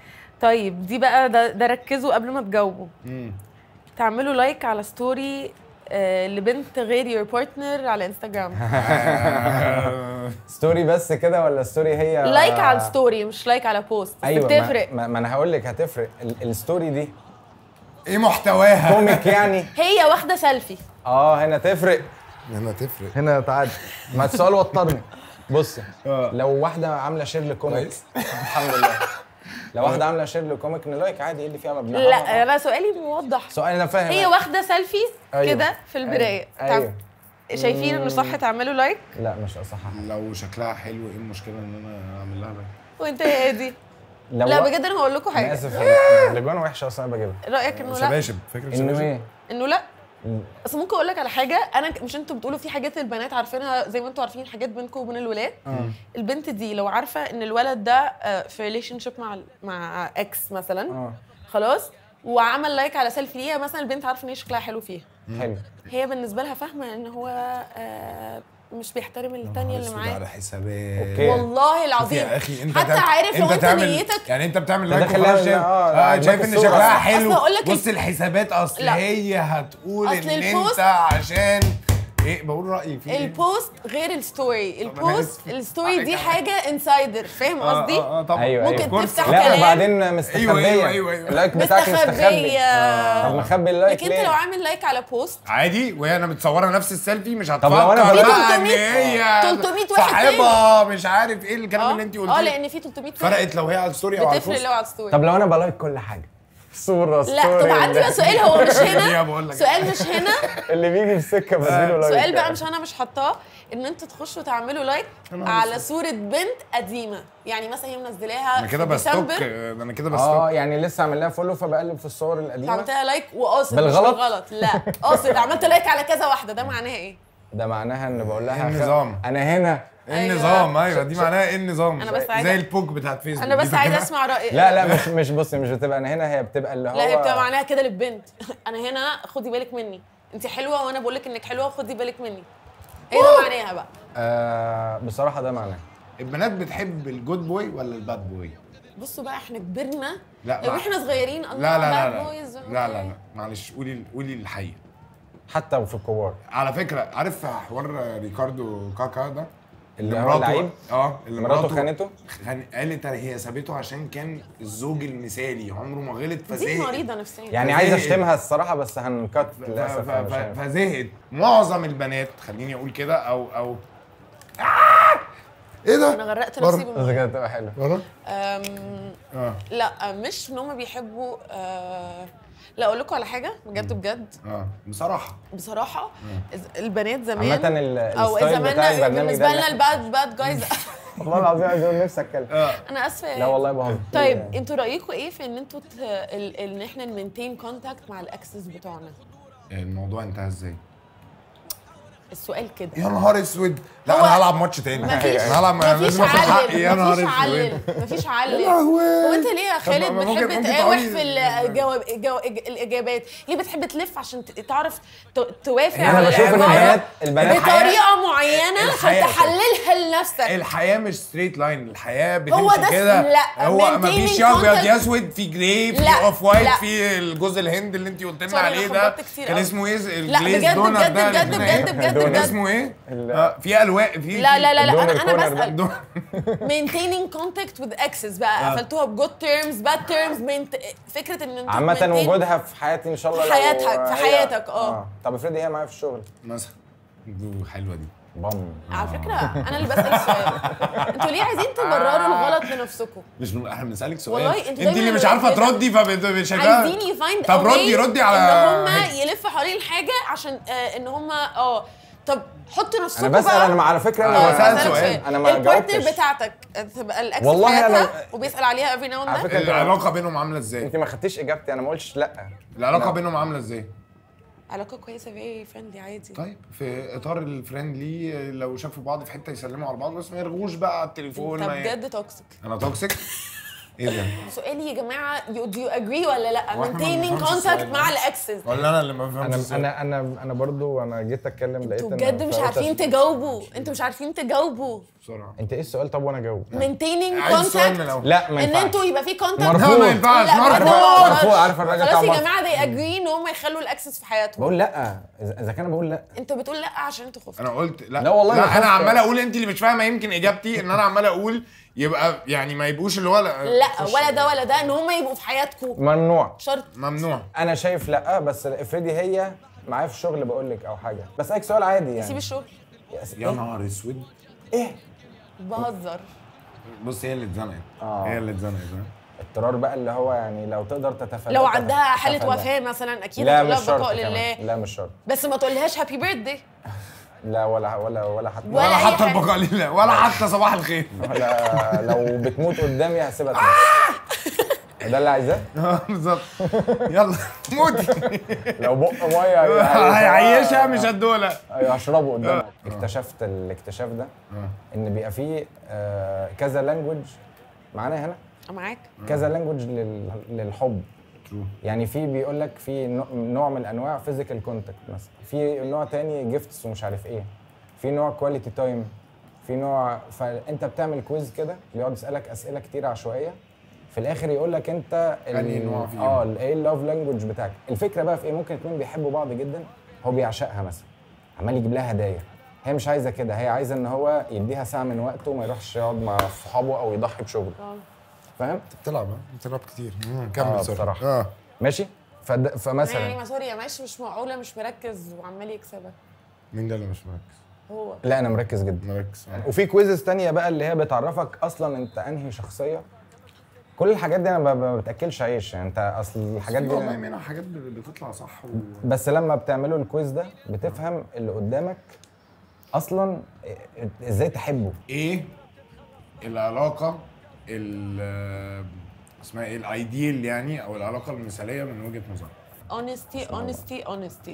Speaker 2: طيب دي بقى ده, ده ركزوا قبل ما تجاوبوا
Speaker 1: مم.
Speaker 2: تعملوا لايك على ستوري آه لبنت غير يور بارتنر على انستجرام
Speaker 1: آه،
Speaker 3: ستوري بس كده ولا ستوري هي
Speaker 2: لايك على الستوري مش لايك على بوست بس
Speaker 3: ايوه
Speaker 2: بتفرق
Speaker 3: ما, ما, ما انا هقول لك هتفرق ال- الستوري دي
Speaker 1: ايه محتواها؟
Speaker 3: كوميك يعني
Speaker 2: هي واخده سيلفي
Speaker 3: اه هنا تفرق
Speaker 1: هنا تفرق
Speaker 3: هنا تعدي ما السؤال وترني بصي
Speaker 1: آه.
Speaker 3: لو واحده عامله شير لكوميك
Speaker 1: كويس.
Speaker 3: الحمد لله لو واحده عامله شير لكوميك نلايك عادي ايه اللي فيها مبنى
Speaker 2: لا انا سؤالي موضح
Speaker 3: سؤال انا فاهم
Speaker 2: هي واخده سيلفي
Speaker 3: أيوة.
Speaker 2: كده في المرايه
Speaker 3: ايوه
Speaker 2: تعرف- شايفين انه صح تعملوا لايك
Speaker 3: لا مش اصح
Speaker 1: لو شكلها حلو ايه المشكله ان انا اعمل لها لايك؟
Speaker 2: وانت يا هادي
Speaker 3: لو
Speaker 2: لا بجد انا هقول لكم
Speaker 3: انا
Speaker 2: حاجه
Speaker 3: اسف أنا- الاجوان وحشه اصلا انا بجيبها
Speaker 2: رايك انه لا
Speaker 1: شباشب فاكر
Speaker 3: انه
Speaker 1: شباشب؟
Speaker 3: ايه
Speaker 2: انه لا بس ممكن اقول لك على حاجه انا ك- مش انتوا بتقولوا في حاجات البنات عارفينها زي ما انتوا عارفين حاجات بينكم وبين الولاد البنت دي لو عارفه ان الولد ده آه، في ريليشن شيب مع ال- مع اكس مثلا
Speaker 3: اه
Speaker 2: خلاص وعمل لايك على سيلفي ليها مثلا البنت عارفه ان هي شكلها حلو فيها
Speaker 3: حلو
Speaker 2: هي بالنسبه لها فاهمه ان هو آه مش بيحترم التانية اللي
Speaker 1: أسود على
Speaker 2: معاه
Speaker 1: حسابات
Speaker 3: أوكي.
Speaker 2: والله العظيم
Speaker 1: يا اخي انت
Speaker 2: حتى
Speaker 1: تعمل-
Speaker 2: عارف لو انت
Speaker 1: تعمل
Speaker 2: نيتك
Speaker 1: يعني انت بتعمل
Speaker 3: انت
Speaker 1: لايك
Speaker 3: داخل
Speaker 1: وخلاص
Speaker 3: لها-
Speaker 1: شايف
Speaker 3: اه،
Speaker 1: اه
Speaker 3: عجبك
Speaker 1: شايف ان
Speaker 3: الصورة.
Speaker 1: شكلها
Speaker 2: أصل
Speaker 1: حلو
Speaker 2: هقول لك
Speaker 1: بص الحسابات اصل
Speaker 2: لا.
Speaker 1: هي هتقول
Speaker 2: أصل
Speaker 1: ان
Speaker 2: البوست-
Speaker 1: انت عشان ايه بقول رايي فيه
Speaker 2: البوست غير الستوري
Speaker 1: أنا
Speaker 2: البوست
Speaker 1: آسف.
Speaker 2: الستوري دي
Speaker 1: حقك
Speaker 2: حاجه انسايدر فاهم قصدي
Speaker 1: اه اه طبعا
Speaker 3: ايوه
Speaker 2: ممكن
Speaker 3: ايوه
Speaker 2: تفتح
Speaker 3: لا
Speaker 2: كلام.
Speaker 3: وبعدين مستخبيه
Speaker 1: أيوة، أيوة، أيوة، أيوة.
Speaker 3: اللايك بتاعك مستخبي
Speaker 2: مستخبيه
Speaker 3: طب مخبي اللايك
Speaker 2: لكن انت
Speaker 3: ليه؟
Speaker 2: لو عامل لايك على بوست
Speaker 1: عادي وهي انا متصوره نفس السيلفي مش
Speaker 3: لو
Speaker 1: هتفكر
Speaker 3: أنا بلايك-
Speaker 1: بقى ان
Speaker 2: 300
Speaker 1: هي
Speaker 2: 300 واحد
Speaker 1: صاحبها مش عارف ايه الكلام
Speaker 2: اه
Speaker 1: اللي انت
Speaker 2: اه
Speaker 1: قلتيه
Speaker 2: لان في 300
Speaker 1: فرقت لو هي على الستوري او على
Speaker 2: بتفرق
Speaker 1: البوست
Speaker 2: لو على الستوري
Speaker 3: طب لو انا بلايك كل حاجه صوره
Speaker 2: لا
Speaker 3: ستوري
Speaker 2: طب عندي بقى سؤال هو مش
Speaker 1: دي
Speaker 2: هنا
Speaker 1: بقول لك.
Speaker 2: سؤال مش هنا
Speaker 3: اللي بيجي في السكه بديله لايك
Speaker 2: سؤال بقى مش انا مش حاطاه ان انتوا تخشوا تعملوا لايك على صوره بنت قديمه يعني مثلا هي منزلاها
Speaker 1: انا كده
Speaker 2: في
Speaker 1: بستوك
Speaker 2: ديسمبر
Speaker 1: ده انا كده بستوك
Speaker 3: اه يعني لسه عامل لها فولو فبقلب في الصور القديمه
Speaker 2: عملتها لايك وقاصد
Speaker 3: بالغلط؟
Speaker 2: مش بالغلط لا قاصد عملت لايك على كذا واحده ده معناها ايه؟
Speaker 3: ده معناها ان بقول لها
Speaker 1: إيه
Speaker 3: خ-
Speaker 1: النظام؟
Speaker 3: انا هنا
Speaker 1: ايه
Speaker 2: أيوة.
Speaker 1: النظام ايوه دي معناها ايه النظام
Speaker 2: أنا بس عايزة-
Speaker 1: زي البوك بتاعت فيسبوك
Speaker 2: انا
Speaker 1: دي
Speaker 2: بس عايزه
Speaker 1: فاكرها؟
Speaker 2: اسمع رايك
Speaker 3: لا لا مش مش بصي مش بتبقى انا هنا هي بتبقى اللي هو
Speaker 2: لا هي بتبقى معناها كده للبنت انا هنا خدي بالك مني انت حلوه وانا بقول لك انك حلوه خدي بالك مني هي ده معناها بقى
Speaker 3: آه بصراحه ده معناه
Speaker 1: البنات بتحب الجود بوي ولا الباد بوي؟
Speaker 2: بصوا بقى احنا كبرنا
Speaker 1: لا،
Speaker 2: لو
Speaker 1: ما-
Speaker 2: احنا صغيرين الله
Speaker 1: لا لا لا
Speaker 2: bad
Speaker 1: لا
Speaker 2: boys،
Speaker 1: لا
Speaker 2: أوكي.
Speaker 1: لا لا معلش قولي قولي الحقيقه
Speaker 3: حتى وفي الكبار
Speaker 1: على فكره عارف حوار ريكاردو كاكا ده
Speaker 3: اللي هو
Speaker 1: مراته-
Speaker 3: اللعيب؟
Speaker 1: اه اللي
Speaker 3: مراته
Speaker 1: مراته
Speaker 3: خانته؟
Speaker 1: خان... قالت هي سابته عشان كان الزوج المثالي عمره ما غلط
Speaker 2: دي
Speaker 1: فزهقت
Speaker 2: مريضه نفسيا
Speaker 3: يعني
Speaker 1: فزهقت.
Speaker 3: عايز اشتمها الصراحه بس هنكت
Speaker 1: ف-
Speaker 3: للاسف
Speaker 1: ف-
Speaker 3: أنا مش
Speaker 1: ف-
Speaker 3: عارف.
Speaker 1: فزهقت معظم البنات خليني اقول كده او او آه! ايه ده؟
Speaker 2: انا غرقت
Speaker 1: بره.
Speaker 2: نفسي
Speaker 3: بس
Speaker 2: بالميه
Speaker 3: كده تبقى حلو
Speaker 1: ورا؟
Speaker 2: أم،
Speaker 1: اه
Speaker 2: لا مش ان هم بيحبوا آه، لا اقول لكم على حاجه بجد بجد
Speaker 1: اه بصراحه
Speaker 2: بصراحه إز- البنات زمان
Speaker 3: عامة ال-
Speaker 2: او
Speaker 3: الستايل
Speaker 2: زمان
Speaker 3: بتاع البرنامج
Speaker 2: بالنسبه
Speaker 3: ده
Speaker 2: لنا
Speaker 3: اللي-
Speaker 2: الباد باد جايز
Speaker 3: والله العظيم عايز اقول نفسي اتكلم
Speaker 2: انا اسفه يا
Speaker 3: لا والله بهزر
Speaker 2: طيب انتوا رايكم ايه في ان انتوا ت- ال- ان احنا نمنتين كونتاكت مع الاكسس بتوعنا
Speaker 1: الموضوع انتهى ازاي؟
Speaker 2: السؤال كده
Speaker 1: يا نهار اسود لا
Speaker 2: هو-
Speaker 1: انا هلعب ماتش تاني
Speaker 2: مفيش
Speaker 1: انا هلعب
Speaker 2: مفيش
Speaker 1: لازم اخد حقي يا
Speaker 2: علل
Speaker 1: نهار
Speaker 2: مفيش
Speaker 1: اسود
Speaker 2: علل مفيش علل
Speaker 1: لهوي.
Speaker 2: هو انت ليه يا خالد
Speaker 1: ما ممكن-
Speaker 2: بتحب
Speaker 1: ممكن
Speaker 2: تقاوح
Speaker 1: تقولي-
Speaker 2: في الجواب الجو... الاجابات ليه بتحب تلف عشان ت- تعرف ت- توافق
Speaker 3: أنا
Speaker 2: على
Speaker 3: بشوف إن
Speaker 2: العبارة
Speaker 3: البنات- البنات-
Speaker 2: بطريقه معينه عشان
Speaker 1: الحياة-
Speaker 2: تحللها لنفسك
Speaker 1: الحياه مش ستريت لاين الحياه
Speaker 2: هو
Speaker 1: بتمشي
Speaker 2: ده
Speaker 1: كده
Speaker 2: لا،
Speaker 1: هو
Speaker 2: maintaining
Speaker 1: مفيش يا ابيض
Speaker 2: contact-
Speaker 1: يا اسود في جراي في
Speaker 2: لا،
Speaker 1: اوف وايت
Speaker 2: لا.
Speaker 1: في الجوز الهند اللي انت قلت لنا
Speaker 2: سوري،
Speaker 1: عليه
Speaker 2: أنا
Speaker 1: ده
Speaker 2: خبطت كتير
Speaker 1: كان
Speaker 2: أوي.
Speaker 1: اسمه ايه
Speaker 2: لا
Speaker 1: الجليز
Speaker 2: بجد
Speaker 1: دونر
Speaker 2: بجد
Speaker 1: ده
Speaker 2: بجد
Speaker 1: اللي
Speaker 2: بجد
Speaker 1: اسمه
Speaker 2: بجد
Speaker 1: إيه؟
Speaker 2: بجد
Speaker 1: اسمه ايه؟ آه، في الوان في
Speaker 2: لا لا لا لا
Speaker 3: الدونر
Speaker 2: انا انا
Speaker 3: كورنر ده.
Speaker 2: بسال
Speaker 1: دونر.
Speaker 2: maintaining contact with exes بقى قفلتوها بجود terms bad terms maint... فكره ان انتوا
Speaker 3: عامة
Speaker 2: maintain-
Speaker 3: وجودها في حياتي ان شاء الله
Speaker 2: في
Speaker 3: لو
Speaker 2: حياتك- في
Speaker 3: هي-
Speaker 2: حياتك، آه.
Speaker 3: طب افرضي هي معايا في الشغل
Speaker 1: مثلا دو حلوه دي
Speaker 3: بام
Speaker 2: على فكره انا اللي بسال السؤال انتوا ليه عايزين تبرروا الغلط لنفسكم
Speaker 1: مش من احنا بنسالك سؤال
Speaker 2: والله انتوا
Speaker 1: انت
Speaker 2: دايماً
Speaker 1: اللي مش
Speaker 2: كده.
Speaker 1: عارفه تردي فشايفاها
Speaker 2: عايزين يفايند
Speaker 1: طب ردي ردي على
Speaker 2: ان هم يلفوا حوالين الحاجه عشان آه ان هم اه طب حطوا نفسكم
Speaker 3: انا بسال
Speaker 2: بقى
Speaker 3: انا على فكره
Speaker 1: آه،
Speaker 3: انا
Speaker 1: بسأل
Speaker 3: بسأل
Speaker 1: سؤال.
Speaker 3: انا ما
Speaker 2: البارتنر
Speaker 3: جاوبتش
Speaker 2: بتاعتك تبقى الاكس
Speaker 3: والله
Speaker 2: في حياتها
Speaker 3: أنا-
Speaker 2: وبيسال عليها افري ناو
Speaker 3: على
Speaker 2: اند
Speaker 3: فكرة انت
Speaker 1: العلاقه بينهم عامله ازاي
Speaker 3: انت ما خدتيش اجابتي انا ما قلتش لا
Speaker 1: العلاقه
Speaker 3: لا.
Speaker 1: بينهم عامله ازاي
Speaker 2: علاقه كويسه فيري فريندلي عادي
Speaker 1: طيب في اطار الفريندلي لو شافوا بعض في حته يسلموا على بعض بس ما يرغوش بقى على التليفون
Speaker 2: انت
Speaker 1: ما ي-
Speaker 2: بجد توكسيك
Speaker 1: انا توكسيك ايه ده
Speaker 2: سؤالي يا جماعه دو يو اجري ولا لا
Speaker 1: هو احنا ما
Speaker 2: مينتيننج
Speaker 1: بنفهمش
Speaker 2: كونتاكت
Speaker 1: السؤال
Speaker 2: مع
Speaker 1: ده؟
Speaker 2: الاكسس
Speaker 1: ولا انا اللي ما بفهمش
Speaker 3: انا
Speaker 1: السؤال؟
Speaker 3: انا انا انا برضو انا جيت اتكلم لقيت
Speaker 2: انتوا
Speaker 3: إن
Speaker 2: بجد مش
Speaker 3: فقلت
Speaker 2: عارفين
Speaker 3: أس-
Speaker 2: تجاوبوا انتوا مش عارفين تجاوبوا
Speaker 1: بسرعه
Speaker 3: انت ايه السؤال طب وانا اجاوب
Speaker 2: مينتيننج
Speaker 1: عايز السؤال من
Speaker 2: كونتاكت
Speaker 1: الاول
Speaker 3: لا ما
Speaker 2: ان
Speaker 3: ينفعش
Speaker 2: انتوا يبقى في كونتاكت
Speaker 3: مرفوض.
Speaker 1: لا ما ينفعش
Speaker 2: لا بجد
Speaker 1: مرفوض.
Speaker 2: هو
Speaker 3: مرفوض، عارف الراجل
Speaker 2: خلاص
Speaker 3: بتاع
Speaker 2: يا
Speaker 3: مصر.
Speaker 2: جماعه they agree ان هم يخلوا الاكسس في حياتهم
Speaker 3: بقول لا اذا إذا كان أنا بقول لا
Speaker 2: انت بتقول لا عشان انتوا خفتوا
Speaker 1: انا قلت لا
Speaker 3: لا والله ما
Speaker 1: لا انا
Speaker 3: خفت.
Speaker 1: عمال اقول انت اللي مش فاهمه يمكن اجابتي ان انا عمال اقول يبقى يعني ما يبقوش اللي هو
Speaker 2: لا ولا ده ولا ده ان هم يبقوا في حياتكم
Speaker 3: ممنوع
Speaker 2: شرط
Speaker 1: ممنوع
Speaker 3: انا شايف لا بس افرضي هي معايا في الشغل بقول لك او حاجه بسالك سؤال عادي
Speaker 2: سيب
Speaker 3: يعني
Speaker 2: الشغل
Speaker 3: يا
Speaker 1: يا نهار اسود
Speaker 3: ايه
Speaker 2: بهزر
Speaker 1: بص هي اللي اتزنقت
Speaker 3: آه.
Speaker 1: هي اللي اتزنقت ها؟
Speaker 3: اضطرار بقى اللي هو يعني لو تقدر تتفادى
Speaker 2: لو عندها حاله
Speaker 3: تتفادى.
Speaker 2: وفاه مثلا اكيد
Speaker 3: لا
Speaker 2: هتقول
Speaker 3: مش
Speaker 2: لها
Speaker 3: شرط
Speaker 2: بقاء
Speaker 3: كمان.
Speaker 2: لله
Speaker 3: لا مش شرط
Speaker 2: بس ما تقولهاش هابي بيرثدي
Speaker 3: لا ولا ولا ولا حتى
Speaker 2: ولا
Speaker 1: ولا
Speaker 2: أي
Speaker 1: حتى
Speaker 2: حاجة.
Speaker 1: البقاء لله ولا حتى صباح الخير
Speaker 3: ولا لو بتموت قدامي هسيبها تموت ده اللي عايزاه
Speaker 1: اه بالظبط يلا موتي
Speaker 3: لو بق ميه
Speaker 1: هيعيشها مش هدولها
Speaker 3: ايوه هشربه قدامك اكتشفت الاكتشاف ده ان بيبقى فيه آه، كذا لانجوج معانا هنا
Speaker 2: معاك
Speaker 3: كذا لانجوج للحب يعني في بيقول لك في نوع- نوع من انواع فيزيكال كونتاكت مثلا في نوع تاني جيفتس ومش عارف ايه في نوع كواليتي تايم في نوع فانت بتعمل كويز كده بيقعد يسالك اسئله كتير عشوائيه في الاخر يقول لك انت ال-
Speaker 1: أنهي نوع فيهم؟
Speaker 3: اه ال- ايه اللاف لانجوج بتاعك الفكره بقى في ايه ممكن اتنين بيحبوا بعض جدا هو بيعشقها مثلا عمال يجيب لها هدايا هي مش عايزه كده هي عايزه ان هو يديها ساعه من وقته وما يروحش يقعد مع صحابه او يضحي بشغله فاهم
Speaker 1: بتلعب ها؟ بتلعب كتير مم،
Speaker 3: آه،
Speaker 1: كمل سوري.
Speaker 3: بصراحة.
Speaker 1: اه
Speaker 3: ماشي فد...
Speaker 2: يعني
Speaker 3: فمثلا
Speaker 2: ما سوري يا ماشي مش معقوله مش مركز وعمال يكسبك
Speaker 1: مين ده اللي مش مركز؟
Speaker 2: هو
Speaker 3: لا انا مركز جدا
Speaker 1: مركز آه.
Speaker 3: وفي كويزز تانية بقى اللي هي بتعرفك اصلا انت انهي شخصيه كل الحاجات دي انا ب- ب- بتاكلش عيش يعني انت اصل الحاجات
Speaker 1: في
Speaker 3: دي
Speaker 1: والله منها حاجات بتطلع صح و...
Speaker 3: بس لما بتعملوا الكويز ده بتفهم اللي قدامك اصلا إيه- ازاي تحبه
Speaker 1: ايه العلاقه ال اسمها ايه الايديال يعني او العلاقه المثاليه من وجهه نظرك
Speaker 2: honesty honesty honesty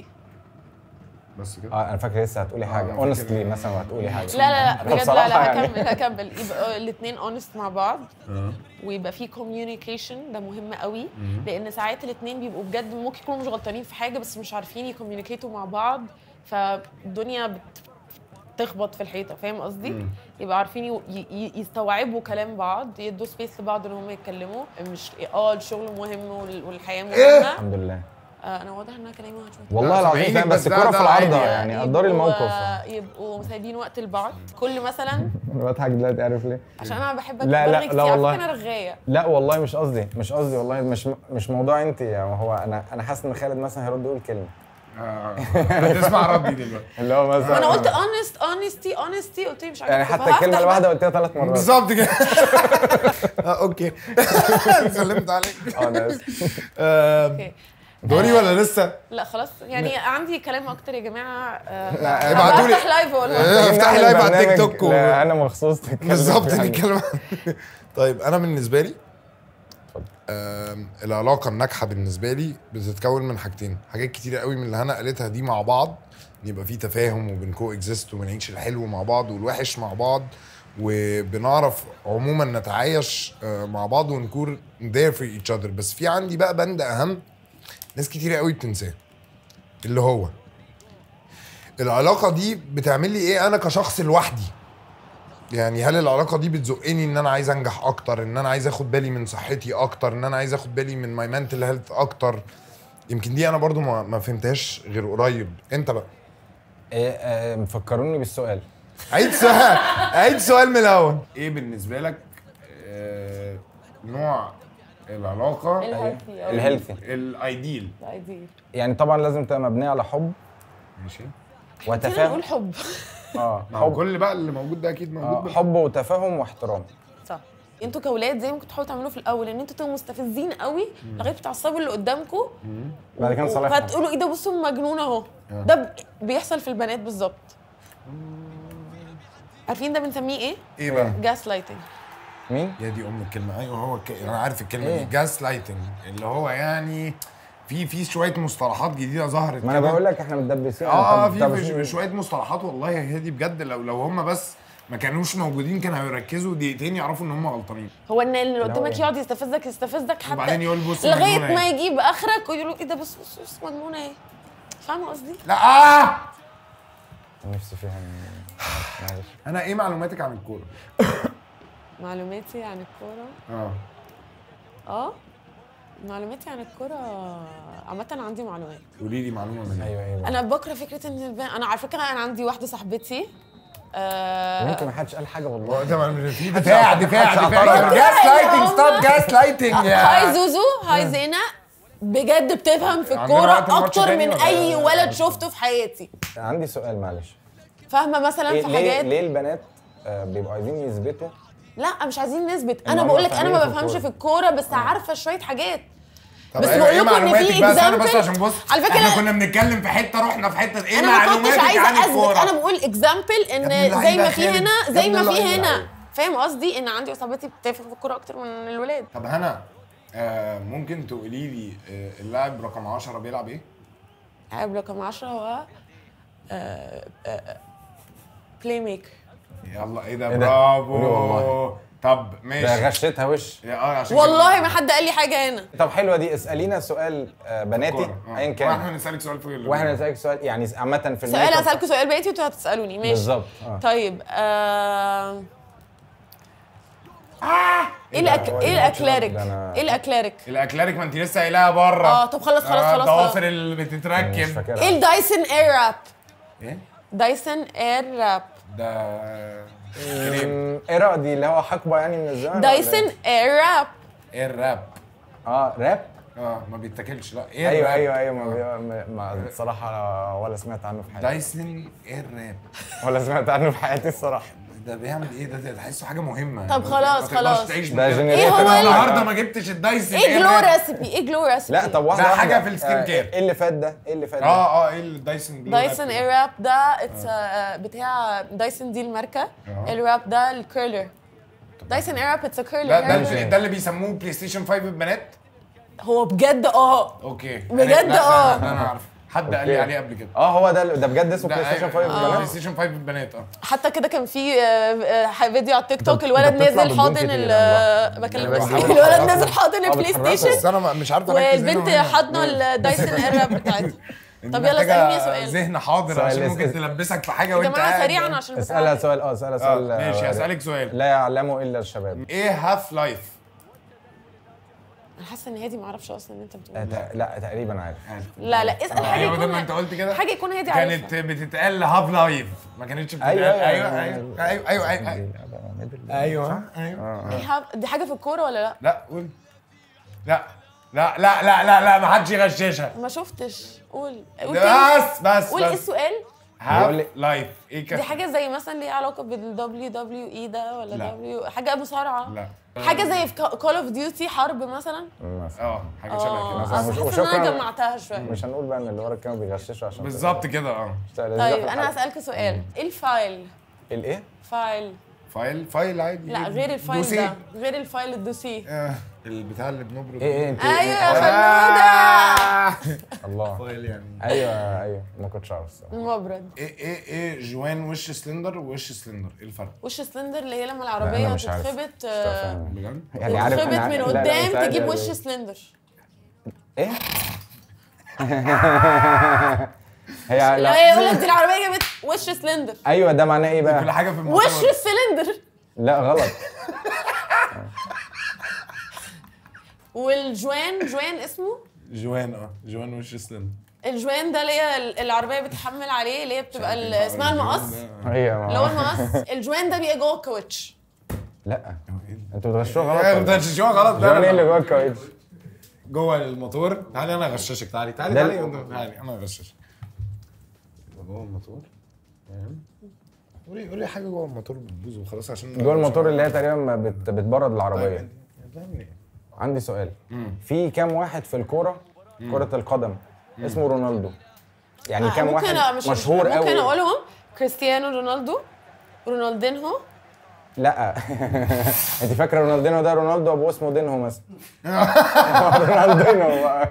Speaker 1: بس كده
Speaker 3: اه انا فاكر لسه هتقولي حاجه
Speaker 1: أنا فاكر-
Speaker 3: اونستلي مثلا هتقولي حاجه
Speaker 2: لا لا لا
Speaker 3: طب
Speaker 2: بجد لا
Speaker 3: صراحة
Speaker 2: لا
Speaker 3: يعني.
Speaker 2: هكمل هكمل يبقى الاثنين اونست مع بعض ويبقى في كوميونيكيشن ده مهم قوي لان ساعات الاثنين بيبقوا بجد ممكن يكونوا مش غلطانين في حاجه بس مش عارفين يكوميونيكيتوا مع بعض فالدنيا بت تخبط في الحيطه فاهم قصدي يبقى عارفين ي- ي- يستوعبوا كلام بعض يدوا سبيس لبعض ان هم يتكلموا مش اه الشغل مهم وال- والحياه مهمه
Speaker 3: الحمد لله
Speaker 2: آه انا واضح ان انا كلامي وحش
Speaker 3: والله
Speaker 1: لا،
Speaker 3: العظيم
Speaker 1: سامعينك
Speaker 3: فاهم
Speaker 1: بس
Speaker 3: بس
Speaker 1: ده-
Speaker 3: الكوره
Speaker 1: ده
Speaker 3: في العارضه
Speaker 1: عادي.
Speaker 3: يعني قدري الموقف
Speaker 2: يبقوا- يبقوا سايبين وقت لبعض كل مثلا
Speaker 3: انا بضحك دلوقتي عارف ليه؟
Speaker 2: عشان انا بحبك
Speaker 3: لا، لا،
Speaker 2: برغي
Speaker 3: لا
Speaker 2: كتير على
Speaker 3: والله.
Speaker 2: فكره انا رغايه
Speaker 3: لا والله مش قصدي مش قصدي والله مش مش موضوع انت يعني هو انا انا حاسس ان خالد مثلا هيرد يقول كلمه
Speaker 1: آه. هتسمع ردي دلوقتي
Speaker 3: اللي هو مثلا
Speaker 2: انا قلت honest honesty honesty قلت لي مش عارفه
Speaker 3: يعني حتى
Speaker 2: فهفتح
Speaker 3: الكلمه
Speaker 2: بقى.
Speaker 3: الواحده قلتها ثلاث مرات
Speaker 1: بالظبط كده آه، اوكي سلمت عليك
Speaker 3: اه انا اسف
Speaker 1: آه،
Speaker 2: اوكي
Speaker 1: دوري ولا لسه؟
Speaker 2: لا خلاص يعني عندي كلام اكتر يا جماعه آه،
Speaker 3: لا،
Speaker 1: ابعتولي.
Speaker 2: هفتح لايف والله
Speaker 1: آه، افتحي لايف على التيك
Speaker 3: برنامج
Speaker 1: توك و-
Speaker 3: لا انا مخصوص تتكلم
Speaker 1: بالظبط
Speaker 3: يعني.
Speaker 1: نتكلم عن- طيب انا بالنسبه لي آم، العلاقه الناجحه بالنسبه لي بتتكون من حاجتين حاجات كتيره قوي من اللي هنا قالتها دي مع بعض إن يبقى في تفاهم وبنكو اكزيست وبنعيش الحلو مع بعض والوحش مع بعض وبنعرف عموما نتعايش آه، مع بعض ونكون there for each other بس في عندي بقى بند اهم ناس كتيره قوي بتنساه اللي هو العلاقه دي بتعمل لي ايه انا كشخص لوحدي يعني هل العلاقه دي بتزقني ان انا عايز انجح اكتر ان انا عايز اخد بالي من صحتي اكتر ان انا عايز اخد بالي من ماي منتل هيلث اكتر يمكن دي انا برضو ما, ما فهمتهاش غير قريب انت بقى
Speaker 3: إيه آه، مفكروني بالسؤال
Speaker 1: عيد سؤال عيد سؤال من الاول ايه بالنسبه لك آه نوع العلاقه
Speaker 2: الهيلثي أو
Speaker 3: الهيلثي
Speaker 1: الايديل
Speaker 2: العادي.
Speaker 3: يعني طبعا لازم تبقى مبنيه على حب
Speaker 1: ماشي
Speaker 2: كتير
Speaker 3: وتفاهم
Speaker 2: نقول حب
Speaker 3: اه
Speaker 1: ما هو
Speaker 3: حب
Speaker 1: كل بقى اللي موجود ده اكيد موجود
Speaker 3: آه
Speaker 1: بال-
Speaker 3: حب وتفاهم واحترام
Speaker 2: صح انتوا كاولاد زي ما كنتوا تحاولوا تعملوه في الاول ان انتوا تبقوا مستفزين قوي لغايه بتعصبوا اللي قدامكم
Speaker 3: بعد كده نصالحهم
Speaker 2: فتقولوا ايه ده بصوا مجنون اهو ده ب- بيحصل في البنات بالظبط عارفين ده بنسميه ايه؟
Speaker 1: ايه بقى
Speaker 2: جاس لايتنج
Speaker 3: مين؟
Speaker 1: يا دي ام الكلمه ايوه هو الك... انا عارف الكلمه
Speaker 3: إيه؟
Speaker 1: دي جاس لايتنج اللي هو يعني في في شويه مصطلحات جديده ظهرت
Speaker 3: ما انا
Speaker 1: كده.
Speaker 3: بقول لك احنا متدبسين
Speaker 1: اه
Speaker 3: طب-
Speaker 1: في
Speaker 3: طب
Speaker 1: في
Speaker 3: شو-
Speaker 1: شويه مصطلحات والله هي دي بجد لو لو هم بس ما كانوش موجودين كانوا هيركزوا دقيقتين يعرفوا ان هم غلطانين
Speaker 2: هو ان اللي
Speaker 3: هو
Speaker 2: قدامك
Speaker 3: إيه؟
Speaker 2: يقعد يستفزك يستفزك حتى
Speaker 1: وبعدين يقول بص
Speaker 2: لغايه
Speaker 1: مجنونة
Speaker 2: ما
Speaker 1: إيه.
Speaker 2: يجيب اخرك ويقول له ايه ده بص بص بص مجنونه ايه فاهمه قصدي؟
Speaker 1: لا آه!
Speaker 3: نفسي فيها معلش
Speaker 1: انا ايه معلوماتك عن الكوره
Speaker 2: معلوماتي عن الكوره
Speaker 1: اه
Speaker 2: اه معلوماتي عن الكوره عامه عندي معلومات
Speaker 1: قولي لي معلومه منها
Speaker 3: ايوه ايوه
Speaker 2: انا بكره فكره ان الب... انا على فكره انا عندي واحده صاحبتي آه
Speaker 3: ممكن ما حدش قال حاجه والله
Speaker 1: ده في دفاع دفاع
Speaker 3: محدش
Speaker 1: دفاع
Speaker 3: اعترض.
Speaker 1: جاس لايتنج
Speaker 2: هم-
Speaker 1: ستوب جاس لايتنج
Speaker 2: هاي زوزو هاي زينة بجد بتفهم في
Speaker 1: عندنا
Speaker 2: الكوره
Speaker 1: وقت الماتش
Speaker 2: اكتر
Speaker 1: تاني
Speaker 2: من
Speaker 1: ولا
Speaker 2: اي
Speaker 1: إيه؟
Speaker 2: ولد شفته في حياتي
Speaker 3: عندي سؤال معلش
Speaker 2: فاهمه مثلا
Speaker 3: ليه
Speaker 2: في
Speaker 3: ليه,
Speaker 2: حاجات
Speaker 3: ليه البنات آه، بيبقوا عايزين يثبتوا
Speaker 2: لا مش عايزين نثبت
Speaker 3: إن
Speaker 2: انا
Speaker 3: هم
Speaker 2: بقول لك انا ما
Speaker 3: فاهمين في
Speaker 2: بفهمش
Speaker 3: الكورة.
Speaker 2: في الكوره بس عارفه شويه حاجات
Speaker 1: طب
Speaker 2: بس
Speaker 1: أيوة،
Speaker 2: بقول
Speaker 1: إيه
Speaker 2: لكم ان
Speaker 1: معلوماتك
Speaker 2: في
Speaker 1: بقى؟ استنى بس
Speaker 2: example-
Speaker 1: عشان بص
Speaker 2: على فكرة
Speaker 1: احنا
Speaker 2: أنا-
Speaker 1: كنا بنتكلم في حته رحنا في حته ايه
Speaker 2: انا ما كنتش
Speaker 1: معلوماتك
Speaker 2: عايزه
Speaker 1: عن
Speaker 2: اثبت
Speaker 1: الكوره
Speaker 2: انا بقول اكزامبل
Speaker 1: يا ابن
Speaker 2: ان زي
Speaker 1: اللعيبة
Speaker 2: ما في
Speaker 1: خالد.
Speaker 2: هنا
Speaker 1: يا
Speaker 2: زي
Speaker 1: ابن
Speaker 2: ما في
Speaker 1: اللعيبة.
Speaker 2: هنا فاهم قصدي ان عندي صاحبتي بتفهم في الكوره اكتر من الولاد
Speaker 1: طب هنا آه ممكن تقولي لي آه اللاعب رقم 10 بيلعب ايه؟
Speaker 2: لاعب رقم 10 هو بلاي ميكر
Speaker 1: يلا ايه ده
Speaker 3: إيه ده؟
Speaker 1: برافو
Speaker 3: قولي والله.
Speaker 1: طب
Speaker 3: ده
Speaker 1: ماشي
Speaker 3: غشيتها وش
Speaker 1: يا- اه عشان
Speaker 2: والله ما حد قال لي حاجه هنا
Speaker 3: طب حلوه دي اسالينا سؤال آه، بناتي ايا
Speaker 1: واحنا
Speaker 3: كان
Speaker 1: نسالك سؤال فوق ال-
Speaker 3: واحنا نسالك سؤال يعني عامه في
Speaker 2: سؤال
Speaker 3: الميك اب.
Speaker 2: اسالكم سؤال بقيتي وانتوا هتسالوني ماشي
Speaker 3: بالظبط اه
Speaker 2: طيب آه... ايه
Speaker 1: ده؟
Speaker 2: الأك... ايه الاكلاريك
Speaker 3: ده أنا-
Speaker 2: ايه الاكلاريك
Speaker 1: الاكلاريك ما انت لسه قايلها بره
Speaker 2: اه طب خلاص خلاص خلاص خلاص
Speaker 1: الضوافر اللي
Speaker 3: مش
Speaker 1: بتتركب
Speaker 3: فاكرها
Speaker 2: ايه الدايسون اير راب
Speaker 1: ايه
Speaker 2: دايسون اير راب
Speaker 1: ده كريم
Speaker 3: أمم، ايه رأي دي اللي هو حقبه يعني من الزمن ولا
Speaker 2: دايسون
Speaker 3: إيه؟
Speaker 2: اير راب
Speaker 1: ايه الراب
Speaker 3: اه راب
Speaker 1: اه ما بيتاكلش لا ايه
Speaker 3: ايوه
Speaker 1: الراب؟
Speaker 3: ايوه ايوه ما, بي- ما, ما الصراحه ولا سمعت عنه في حياتي
Speaker 1: دايسون ايه الراب
Speaker 3: ولا سمعت عنه في حياتي الصراحه
Speaker 1: ده بيعمل ايه ده ده تحسه حاجه مهمه
Speaker 2: طب خلاص،
Speaker 1: ما تقدرش
Speaker 2: خلاص.
Speaker 1: تعيش من
Speaker 3: ده
Speaker 1: غير-
Speaker 3: جنريتور
Speaker 2: إيه هو
Speaker 1: أنا
Speaker 2: ال-
Speaker 1: النهارده ما جبتش الدايسون
Speaker 2: ايه جلو
Speaker 1: الراب.
Speaker 2: ريسبي ايه جلو ريسبي
Speaker 3: لا طب واحده
Speaker 1: ده
Speaker 3: واحدة.
Speaker 1: حاجة في السكين
Speaker 3: آه،
Speaker 1: كير.
Speaker 3: ايه اللي فات ده ايه اللي فات ده
Speaker 1: اه اه ايه الدايسون جلو
Speaker 2: دايسون
Speaker 1: راب
Speaker 2: اير راب ده اتس بتاع دايسون دي الماركه
Speaker 1: آه.
Speaker 2: اير راب ده الكيرلر دايسون اير راب اتس ا كيرلر
Speaker 1: ده ده,
Speaker 3: ماشي.
Speaker 1: اللي- ده اللي بيسموه بلاي ستيشن 5 البنات
Speaker 2: هو بجد اه
Speaker 1: اوكي
Speaker 2: بجد
Speaker 1: لا، لا،
Speaker 2: آه.
Speaker 1: لا، انا عارف حد قال لي
Speaker 3: أوكي.
Speaker 1: عليه قبل كده
Speaker 3: اه هو ده ده بجد اسمه
Speaker 1: ده
Speaker 3: بلاي ستيشن 5
Speaker 1: أيوة، بلاي
Speaker 3: البنات
Speaker 1: ستيشن 5 البنات اه
Speaker 2: حتى كده كان في آه، آه، فيديو على التيك توك
Speaker 3: ده
Speaker 2: الولد
Speaker 3: بتطلع
Speaker 2: نازل
Speaker 3: بالجون
Speaker 2: حاضن
Speaker 3: كتير
Speaker 2: ال
Speaker 3: والله.
Speaker 2: بكلم
Speaker 3: أنا
Speaker 2: نفسي
Speaker 3: بحاول
Speaker 2: الولد
Speaker 3: أحركه.
Speaker 2: نازل حاضن
Speaker 3: آه،
Speaker 2: البلاي
Speaker 3: بتحركه.
Speaker 2: ستيشن
Speaker 1: بس انا مش عارف اركز هنا
Speaker 2: والبنت
Speaker 1: وهنا.
Speaker 2: حاضنه الدايسون اير راب بتاعتها طب يلا
Speaker 1: محتاجة
Speaker 2: اسالني سؤال
Speaker 1: ذهن حاضر
Speaker 3: سؤال
Speaker 1: عشان
Speaker 3: اس-
Speaker 1: ممكن
Speaker 3: اس-
Speaker 1: تلبسك في حاجه
Speaker 2: يا
Speaker 1: وانت
Speaker 2: جماعه
Speaker 1: قاعد.
Speaker 2: سريعا عشان
Speaker 3: اسالها
Speaker 2: بتاع
Speaker 3: سؤال اه اسالها
Speaker 1: آه،
Speaker 3: سؤال آه،
Speaker 1: ماشي هسألك سؤال
Speaker 3: لا يعلمه الا الشباب
Speaker 1: ايه هاف لايف؟
Speaker 2: انا حاسه ان هادي ما اعرفش اصلا ان انت
Speaker 3: آه،
Speaker 2: بتقول
Speaker 3: ت- لا تقريبا عارف
Speaker 2: لا لا اسال حاجه
Speaker 1: ايوه ده
Speaker 2: يكون
Speaker 1: ما انت قلت كده
Speaker 2: حاجه يكون هادي
Speaker 1: كانت
Speaker 2: عارفها
Speaker 1: بتتقال هاف لايف ما كانتش بتتقال
Speaker 3: أيوة،
Speaker 1: ايوه
Speaker 3: أيوة.
Speaker 1: ايوه ايوه ايوه ايوه ايوه ايوه
Speaker 2: إيه هاب- دي حاجه في الكوره ولا لا
Speaker 1: لا قول لا لا لا لا لا لا ما حدش يغششها
Speaker 2: ما شفتش قول قول تاني.
Speaker 1: بس بس
Speaker 2: قول ايه
Speaker 1: بس
Speaker 2: السؤال
Speaker 1: هاف
Speaker 3: بيقول لي-
Speaker 1: لايف ايه
Speaker 2: دي
Speaker 1: كده
Speaker 2: حاجه زي مثلا ليها علاقه بالدبليو دبليو اي ده ولا
Speaker 1: لا.
Speaker 2: دبليو حاجه مصارعه
Speaker 1: لا
Speaker 2: حاجه زي في كول اوف ديوتي حرب مثلا
Speaker 3: مثلا
Speaker 1: اه حاجه شبه
Speaker 2: اه
Speaker 1: كده
Speaker 3: مثلا.
Speaker 2: اصل
Speaker 3: وش-
Speaker 2: حاسه ان انا
Speaker 3: وشكراً.
Speaker 2: جمعتها شويه
Speaker 3: مش هنقول بقى ان اللي ورا كانوا بيغششوا عشان
Speaker 1: بالظبط كده اه
Speaker 3: طيب
Speaker 2: طيب انا هسالك سؤال ايه الفايل
Speaker 3: الايه؟
Speaker 2: فايل
Speaker 1: فايل فايل عادي
Speaker 2: لا غير الفايل
Speaker 1: دوسيه.
Speaker 2: ده غير الفايل الدوسيه
Speaker 1: آه، البتاع اللي بنبرد
Speaker 3: ايه ايه انت
Speaker 2: ايوه
Speaker 3: إيه؟
Speaker 2: يا
Speaker 3: آه،
Speaker 2: خلودة
Speaker 3: الله
Speaker 1: فايل يعني
Speaker 3: ايوه ايوه ما كنتش عارف الصراحه
Speaker 2: المبرد
Speaker 1: ايه ايه ايه جوان وش سلندر ووش سلندر ايه الفرق؟
Speaker 2: وش سلندر اللي هي لما
Speaker 3: لا،
Speaker 2: العربيه
Speaker 3: أنا مش عارف.
Speaker 2: تتخبط
Speaker 3: مش
Speaker 2: آه،
Speaker 3: فاهم.
Speaker 1: بجد؟
Speaker 3: يعني عارف
Speaker 2: تتخبط
Speaker 3: أنا-
Speaker 2: من
Speaker 3: لا، لا، مش
Speaker 2: قدام
Speaker 3: عارف.
Speaker 2: تجيب وش سلندر
Speaker 3: ايه؟ هي
Speaker 2: لا
Speaker 3: لا
Speaker 2: هي يقول لك دي العربيه جابت وش سلندر
Speaker 3: ايوش ده معناه ايه
Speaker 1: كل
Speaker 3: بقى؟
Speaker 1: حاجه في الموتور
Speaker 2: وش السلندر
Speaker 3: لا غلط
Speaker 2: والجوان جوان اسمه
Speaker 1: جوان اه جوان وش سلندر
Speaker 2: الجوان ده اللي هي ال- العربيه بتحمل عليه اللي هي بتبقى ال- اسمها المقص
Speaker 3: هي
Speaker 2: اللي هو
Speaker 3: ما
Speaker 2: المقص الجوان ده بيبقى جوه الكاوتش
Speaker 3: لا انتوا بتغشوها غلط
Speaker 1: ايه
Speaker 3: ولا
Speaker 1: ده
Speaker 3: إيه؟
Speaker 1: شو غلط
Speaker 3: جوان ايه اللي
Speaker 1: ده
Speaker 3: جوه الكاوتش؟
Speaker 1: جوه الموتور تعالي انا اغششك تعالي تعالي
Speaker 3: ده
Speaker 1: تعالي
Speaker 3: ال-
Speaker 1: تعالي انا اغششك جوه الموتور تمام قولي قولي حاجه جوه الموتور بتبوظ وخلاص عشان
Speaker 3: جوه الموتور اللي هي تقريبا ما بت- بتبرد العربيه عندي سؤال في كام واحد في الكوره كره القدم اسمه رونالدو يعني كام
Speaker 2: ممكن
Speaker 3: واحد
Speaker 2: مش
Speaker 3: مشهور
Speaker 2: ممكن
Speaker 3: قوي
Speaker 2: اقولهم كريستيانو رونالدو رونالدينهو
Speaker 3: لا انت فاكره رونالدينو ده رونالدو ابو اسمه دينهو مثلا رونالدينو بقى.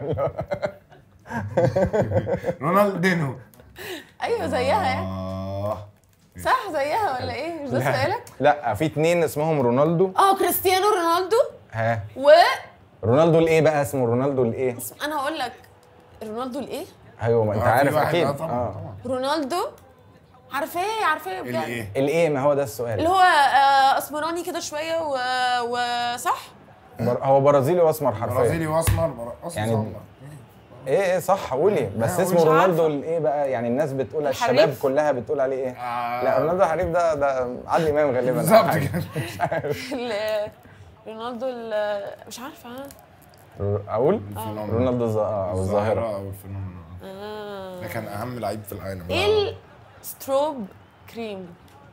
Speaker 1: رونالدينو
Speaker 2: ايوه زيها يعني
Speaker 1: اه
Speaker 2: صح زيها ولا ايه مش ده سؤالك
Speaker 3: لا في اتنين اسمهم رونالدو
Speaker 2: اه كريستيانو رونالدو
Speaker 3: ها
Speaker 2: و
Speaker 3: رونالدو الايه بقى اسمه رونالدو الايه
Speaker 2: اسم- انا هقول لك رونالدو الايه
Speaker 3: ايوه ما انت
Speaker 1: آه، في
Speaker 3: عارف
Speaker 1: واحد،
Speaker 3: اكيد
Speaker 1: آه، طبعا
Speaker 3: اه
Speaker 1: طبعا
Speaker 2: رونالدو عارفاه عارفاه بجد
Speaker 1: الايه
Speaker 3: الايه ما هو ده
Speaker 2: اللي
Speaker 3: السؤال
Speaker 2: هو آه، اسمراني كده شويه و... وصح
Speaker 3: بر... هو برازيلي واسمر حرفيا
Speaker 1: برازيلي واسمر برقص
Speaker 3: يعني
Speaker 1: يعني
Speaker 3: ايه ايه صح قولي بس
Speaker 1: لا،
Speaker 3: اسمه
Speaker 1: مش
Speaker 3: رونالدو
Speaker 2: عارفة.
Speaker 3: الايه بقى يعني الناس بتقول
Speaker 2: الحريف؟
Speaker 3: الشباب كلها بتقول عليه ايه
Speaker 1: آه.
Speaker 3: لا رونالدو الحريف ده ده عادل امام غالبا أو
Speaker 1: بالظبط
Speaker 3: حاجة.
Speaker 1: كده
Speaker 2: ال- رونالدو ال- مش عارفه ها
Speaker 3: رو- اقول
Speaker 1: الفينومينا.
Speaker 3: رونالدو الظ- آه، او الظاهره
Speaker 1: او الفينومينا
Speaker 2: آه.
Speaker 1: ده كان اهم لعيب في العالم
Speaker 2: ايه الستروب كريم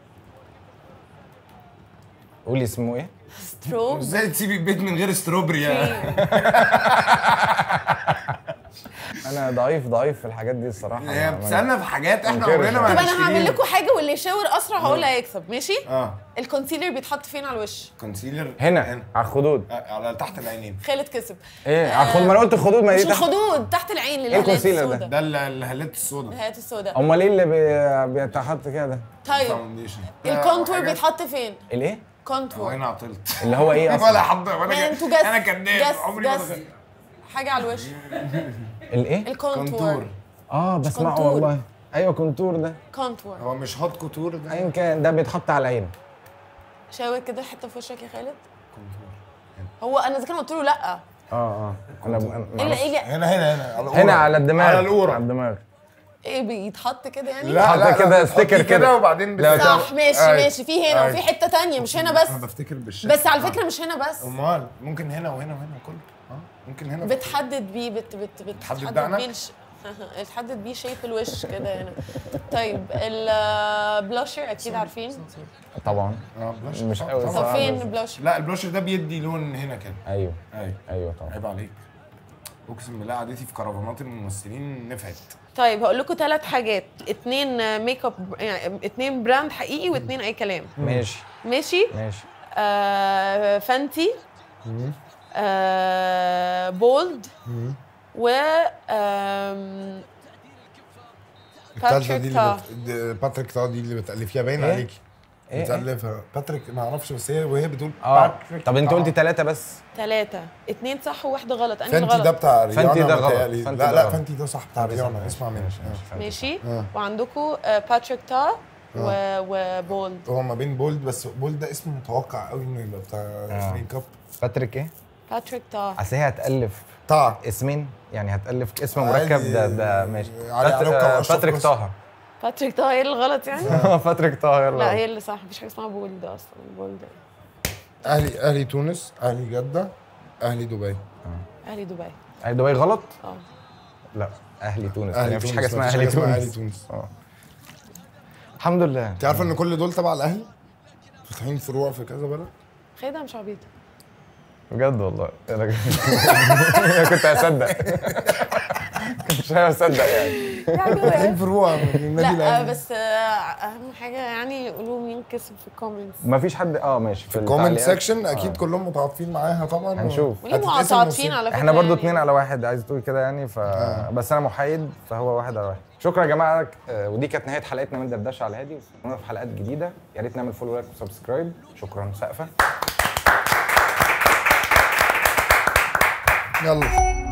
Speaker 3: قولي اسمه ايه
Speaker 2: ستروب
Speaker 1: ازاي تسيبي البيت من غير ستروبري يعني
Speaker 2: كريم
Speaker 3: انا ضعيف ضعيف في الحاجات دي الصراحه
Speaker 1: هي
Speaker 3: ما-
Speaker 1: بتسالنا في حاجات احنا
Speaker 3: منكرش.
Speaker 1: عمرنا ما
Speaker 2: طب انا هعمل
Speaker 1: هنشتريها.
Speaker 2: لكم حاجه واللي يشاور اسرع هقول اللي هيكسب ماشي
Speaker 1: اه
Speaker 2: الكونسيلر بيتحط فين على الوش
Speaker 1: كونسيلر
Speaker 3: هنا على الخدود
Speaker 1: آه، على تحت العينين
Speaker 2: خالد كسب
Speaker 3: ايه على الخدود ما انا قلت الخدود ما
Speaker 2: مش
Speaker 3: دي تحت.
Speaker 2: الخدود تحت العين
Speaker 3: إيه
Speaker 2: للهالات
Speaker 3: الكونسيلر ده؟
Speaker 2: السوداء
Speaker 1: ده ال- الهالات السوداء
Speaker 2: الهالات السوداء
Speaker 3: امال ايه اللي بي- بيتحط كده
Speaker 2: طيب
Speaker 1: فاونديشن
Speaker 2: الكونتور بيتحط فين
Speaker 3: الايه
Speaker 2: كونتور
Speaker 1: وانا عطلت
Speaker 3: اللي هو ايه
Speaker 1: ولا
Speaker 3: اصلا
Speaker 1: حد
Speaker 2: ما
Speaker 1: ولا
Speaker 2: انتوا جس
Speaker 1: انا كداب
Speaker 2: جس
Speaker 1: عمري ما
Speaker 2: جس
Speaker 1: دخلت.
Speaker 2: حاجه على الوش
Speaker 3: الايه
Speaker 2: الكونتور
Speaker 1: كونتور
Speaker 3: اه بسمعه
Speaker 2: كونتور.
Speaker 3: والله ايوه كونتور ده
Speaker 2: كونتور
Speaker 1: هو مش هوت كوتور ده
Speaker 3: ايا كان ده بيتحط على العين
Speaker 2: شاور كده حته في وشك يا خالد هو انا اذا كان قلت له لا
Speaker 3: اه اه انا أنا-
Speaker 2: ايه اللي- ايه اللي-
Speaker 1: هنا هنا هنا على
Speaker 3: هنا على الدماغ
Speaker 1: على القورة.
Speaker 3: على الدماغ
Speaker 2: ايه بيتحط كده يعني
Speaker 1: لا
Speaker 3: حط
Speaker 1: لا
Speaker 3: كده
Speaker 1: لا
Speaker 3: ستيكر
Speaker 1: حطيه
Speaker 3: كده.
Speaker 1: وبعدين
Speaker 3: لا،
Speaker 1: بت-
Speaker 2: صح ماشي
Speaker 1: أيوة.
Speaker 2: ماشي في هنا وفي
Speaker 1: أيوة.
Speaker 2: حته تانية مش هنا بس
Speaker 1: انا بفتكر بالشكل
Speaker 2: بس على فكره مش هنا بس
Speaker 1: امال ممكن هنا وهنا وهنا كله اه ممكن هنا
Speaker 2: بتحدد بيه بت بت
Speaker 1: بتحدد
Speaker 2: بتحدد
Speaker 1: دقنك؟
Speaker 2: بيه الش... بتحدد بيه شيب الوش كده هنا طيب البلاشر اكيد عارفين
Speaker 3: طبعا
Speaker 1: اه بلاشر
Speaker 3: مش
Speaker 1: طبعاً.
Speaker 3: قوي
Speaker 2: طب
Speaker 3: صراحة.
Speaker 2: فين البلاشر
Speaker 1: لا البلاشر ده بيدي لون هنا كده
Speaker 3: ايوه
Speaker 1: ايوه
Speaker 3: ايوه طبعا
Speaker 1: عيب عليك اقسم بالله قعدتي في كرفانات الممثلين نفعت
Speaker 2: طيب هقول لكم ثلاث حاجات اتنين ميك اب يعني اتنين براند حقيقي واتنين اي كلام
Speaker 3: ماشي
Speaker 2: ماشي
Speaker 3: ماشي
Speaker 2: آه فانتي آه بولد و آم،
Speaker 1: الثالثه دي
Speaker 2: باتريك تا.
Speaker 1: اللي بت... دي- باتريك تا دي اللي بتألفيها باين
Speaker 3: إيه؟
Speaker 1: عليكي
Speaker 3: إيه؟
Speaker 1: بتألفها باتريك ما اعرفش بس هي وهي بتقول
Speaker 3: اه
Speaker 1: باتريك
Speaker 3: طب انت
Speaker 1: تا.
Speaker 3: قلتي ثلاثة بس
Speaker 2: ثلاثة اتنين صح وواحدة غلط أنهي
Speaker 1: فانتي ده
Speaker 2: الغلط
Speaker 1: بتاع ريانا
Speaker 3: فانتي ده غلط.
Speaker 1: متهيألي.
Speaker 3: فانتي
Speaker 1: لا
Speaker 3: ده
Speaker 1: لا
Speaker 3: غلط.
Speaker 1: فانتي ده صح بتاع ريانا اسمع مني آه.
Speaker 2: ماشي
Speaker 1: آه.
Speaker 2: وعندكم باتريك تا و... وبولد
Speaker 1: هو ما بين بولد بس بولد ده اسم متوقع قوي انه يبقى بتاع ميك اب
Speaker 3: باتريك ايه؟
Speaker 2: باتريك تا
Speaker 3: اصل هي هتألف
Speaker 1: طع
Speaker 3: اسمين يعني هتألف اسم
Speaker 1: عادي.
Speaker 3: مركب ده ده ماشي
Speaker 1: علي
Speaker 3: بات-
Speaker 1: علوكة
Speaker 3: آه،
Speaker 1: وأشرف
Speaker 3: باتريك
Speaker 1: بس.
Speaker 3: طه
Speaker 2: باتريك تا هي اللي غلط يعني
Speaker 3: باتريك طه
Speaker 2: لا
Speaker 3: يلا
Speaker 2: هي اللي صح مفيش حاجة اسمها بولد أصلا بولد
Speaker 1: اهلي اهلي تونس اهلي جده اهلي دبي
Speaker 2: أهلي دبي
Speaker 3: اهلي دبي غلط؟
Speaker 2: اه
Speaker 3: لا اهلي تونس
Speaker 1: اهلي
Speaker 3: مفيش
Speaker 1: تونس
Speaker 3: حاجة اسمها
Speaker 1: مفيش
Speaker 3: اهلي
Speaker 1: حاجة اسمها
Speaker 3: تونس
Speaker 1: اهلي تونس
Speaker 3: اه الحمد لله
Speaker 1: انت عارفه ان كل دول تبع الاهلي فاتحين فروع في كذا بلد
Speaker 2: خالد مش عبيط
Speaker 3: بجد والله انا كنت هصدق كنت مش هصدق يعني
Speaker 1: فاتحين فروع من النادي
Speaker 2: لا آه،
Speaker 1: الاهلي
Speaker 2: بس آه، أهم حاجة يعني قولوا مين كسب في الكومنتس
Speaker 3: مفيش حد اه ماشي في
Speaker 1: كومنت
Speaker 3: التعليقات.
Speaker 1: سيكشن اكيد
Speaker 3: آه.
Speaker 1: كلهم متعاطفين معاها طبعا
Speaker 3: هنشوف.
Speaker 2: وليه
Speaker 1: هتتقسم
Speaker 2: متعاطفين
Speaker 1: نصين.
Speaker 2: على فكرة
Speaker 3: احنا برضو
Speaker 2: يعني.
Speaker 3: اتنين على واحد عايز تقول كده يعني ف بس انا محايد فهو واحد على واحد شكرا يا جماعه آه، ودي كانت نهايه حلقتنا من دردشه على الهادي ونشوفكم في حلقات جديده يا ريت نعمل فولو لايك وسبسكرايب شكرا سقفه
Speaker 1: يلا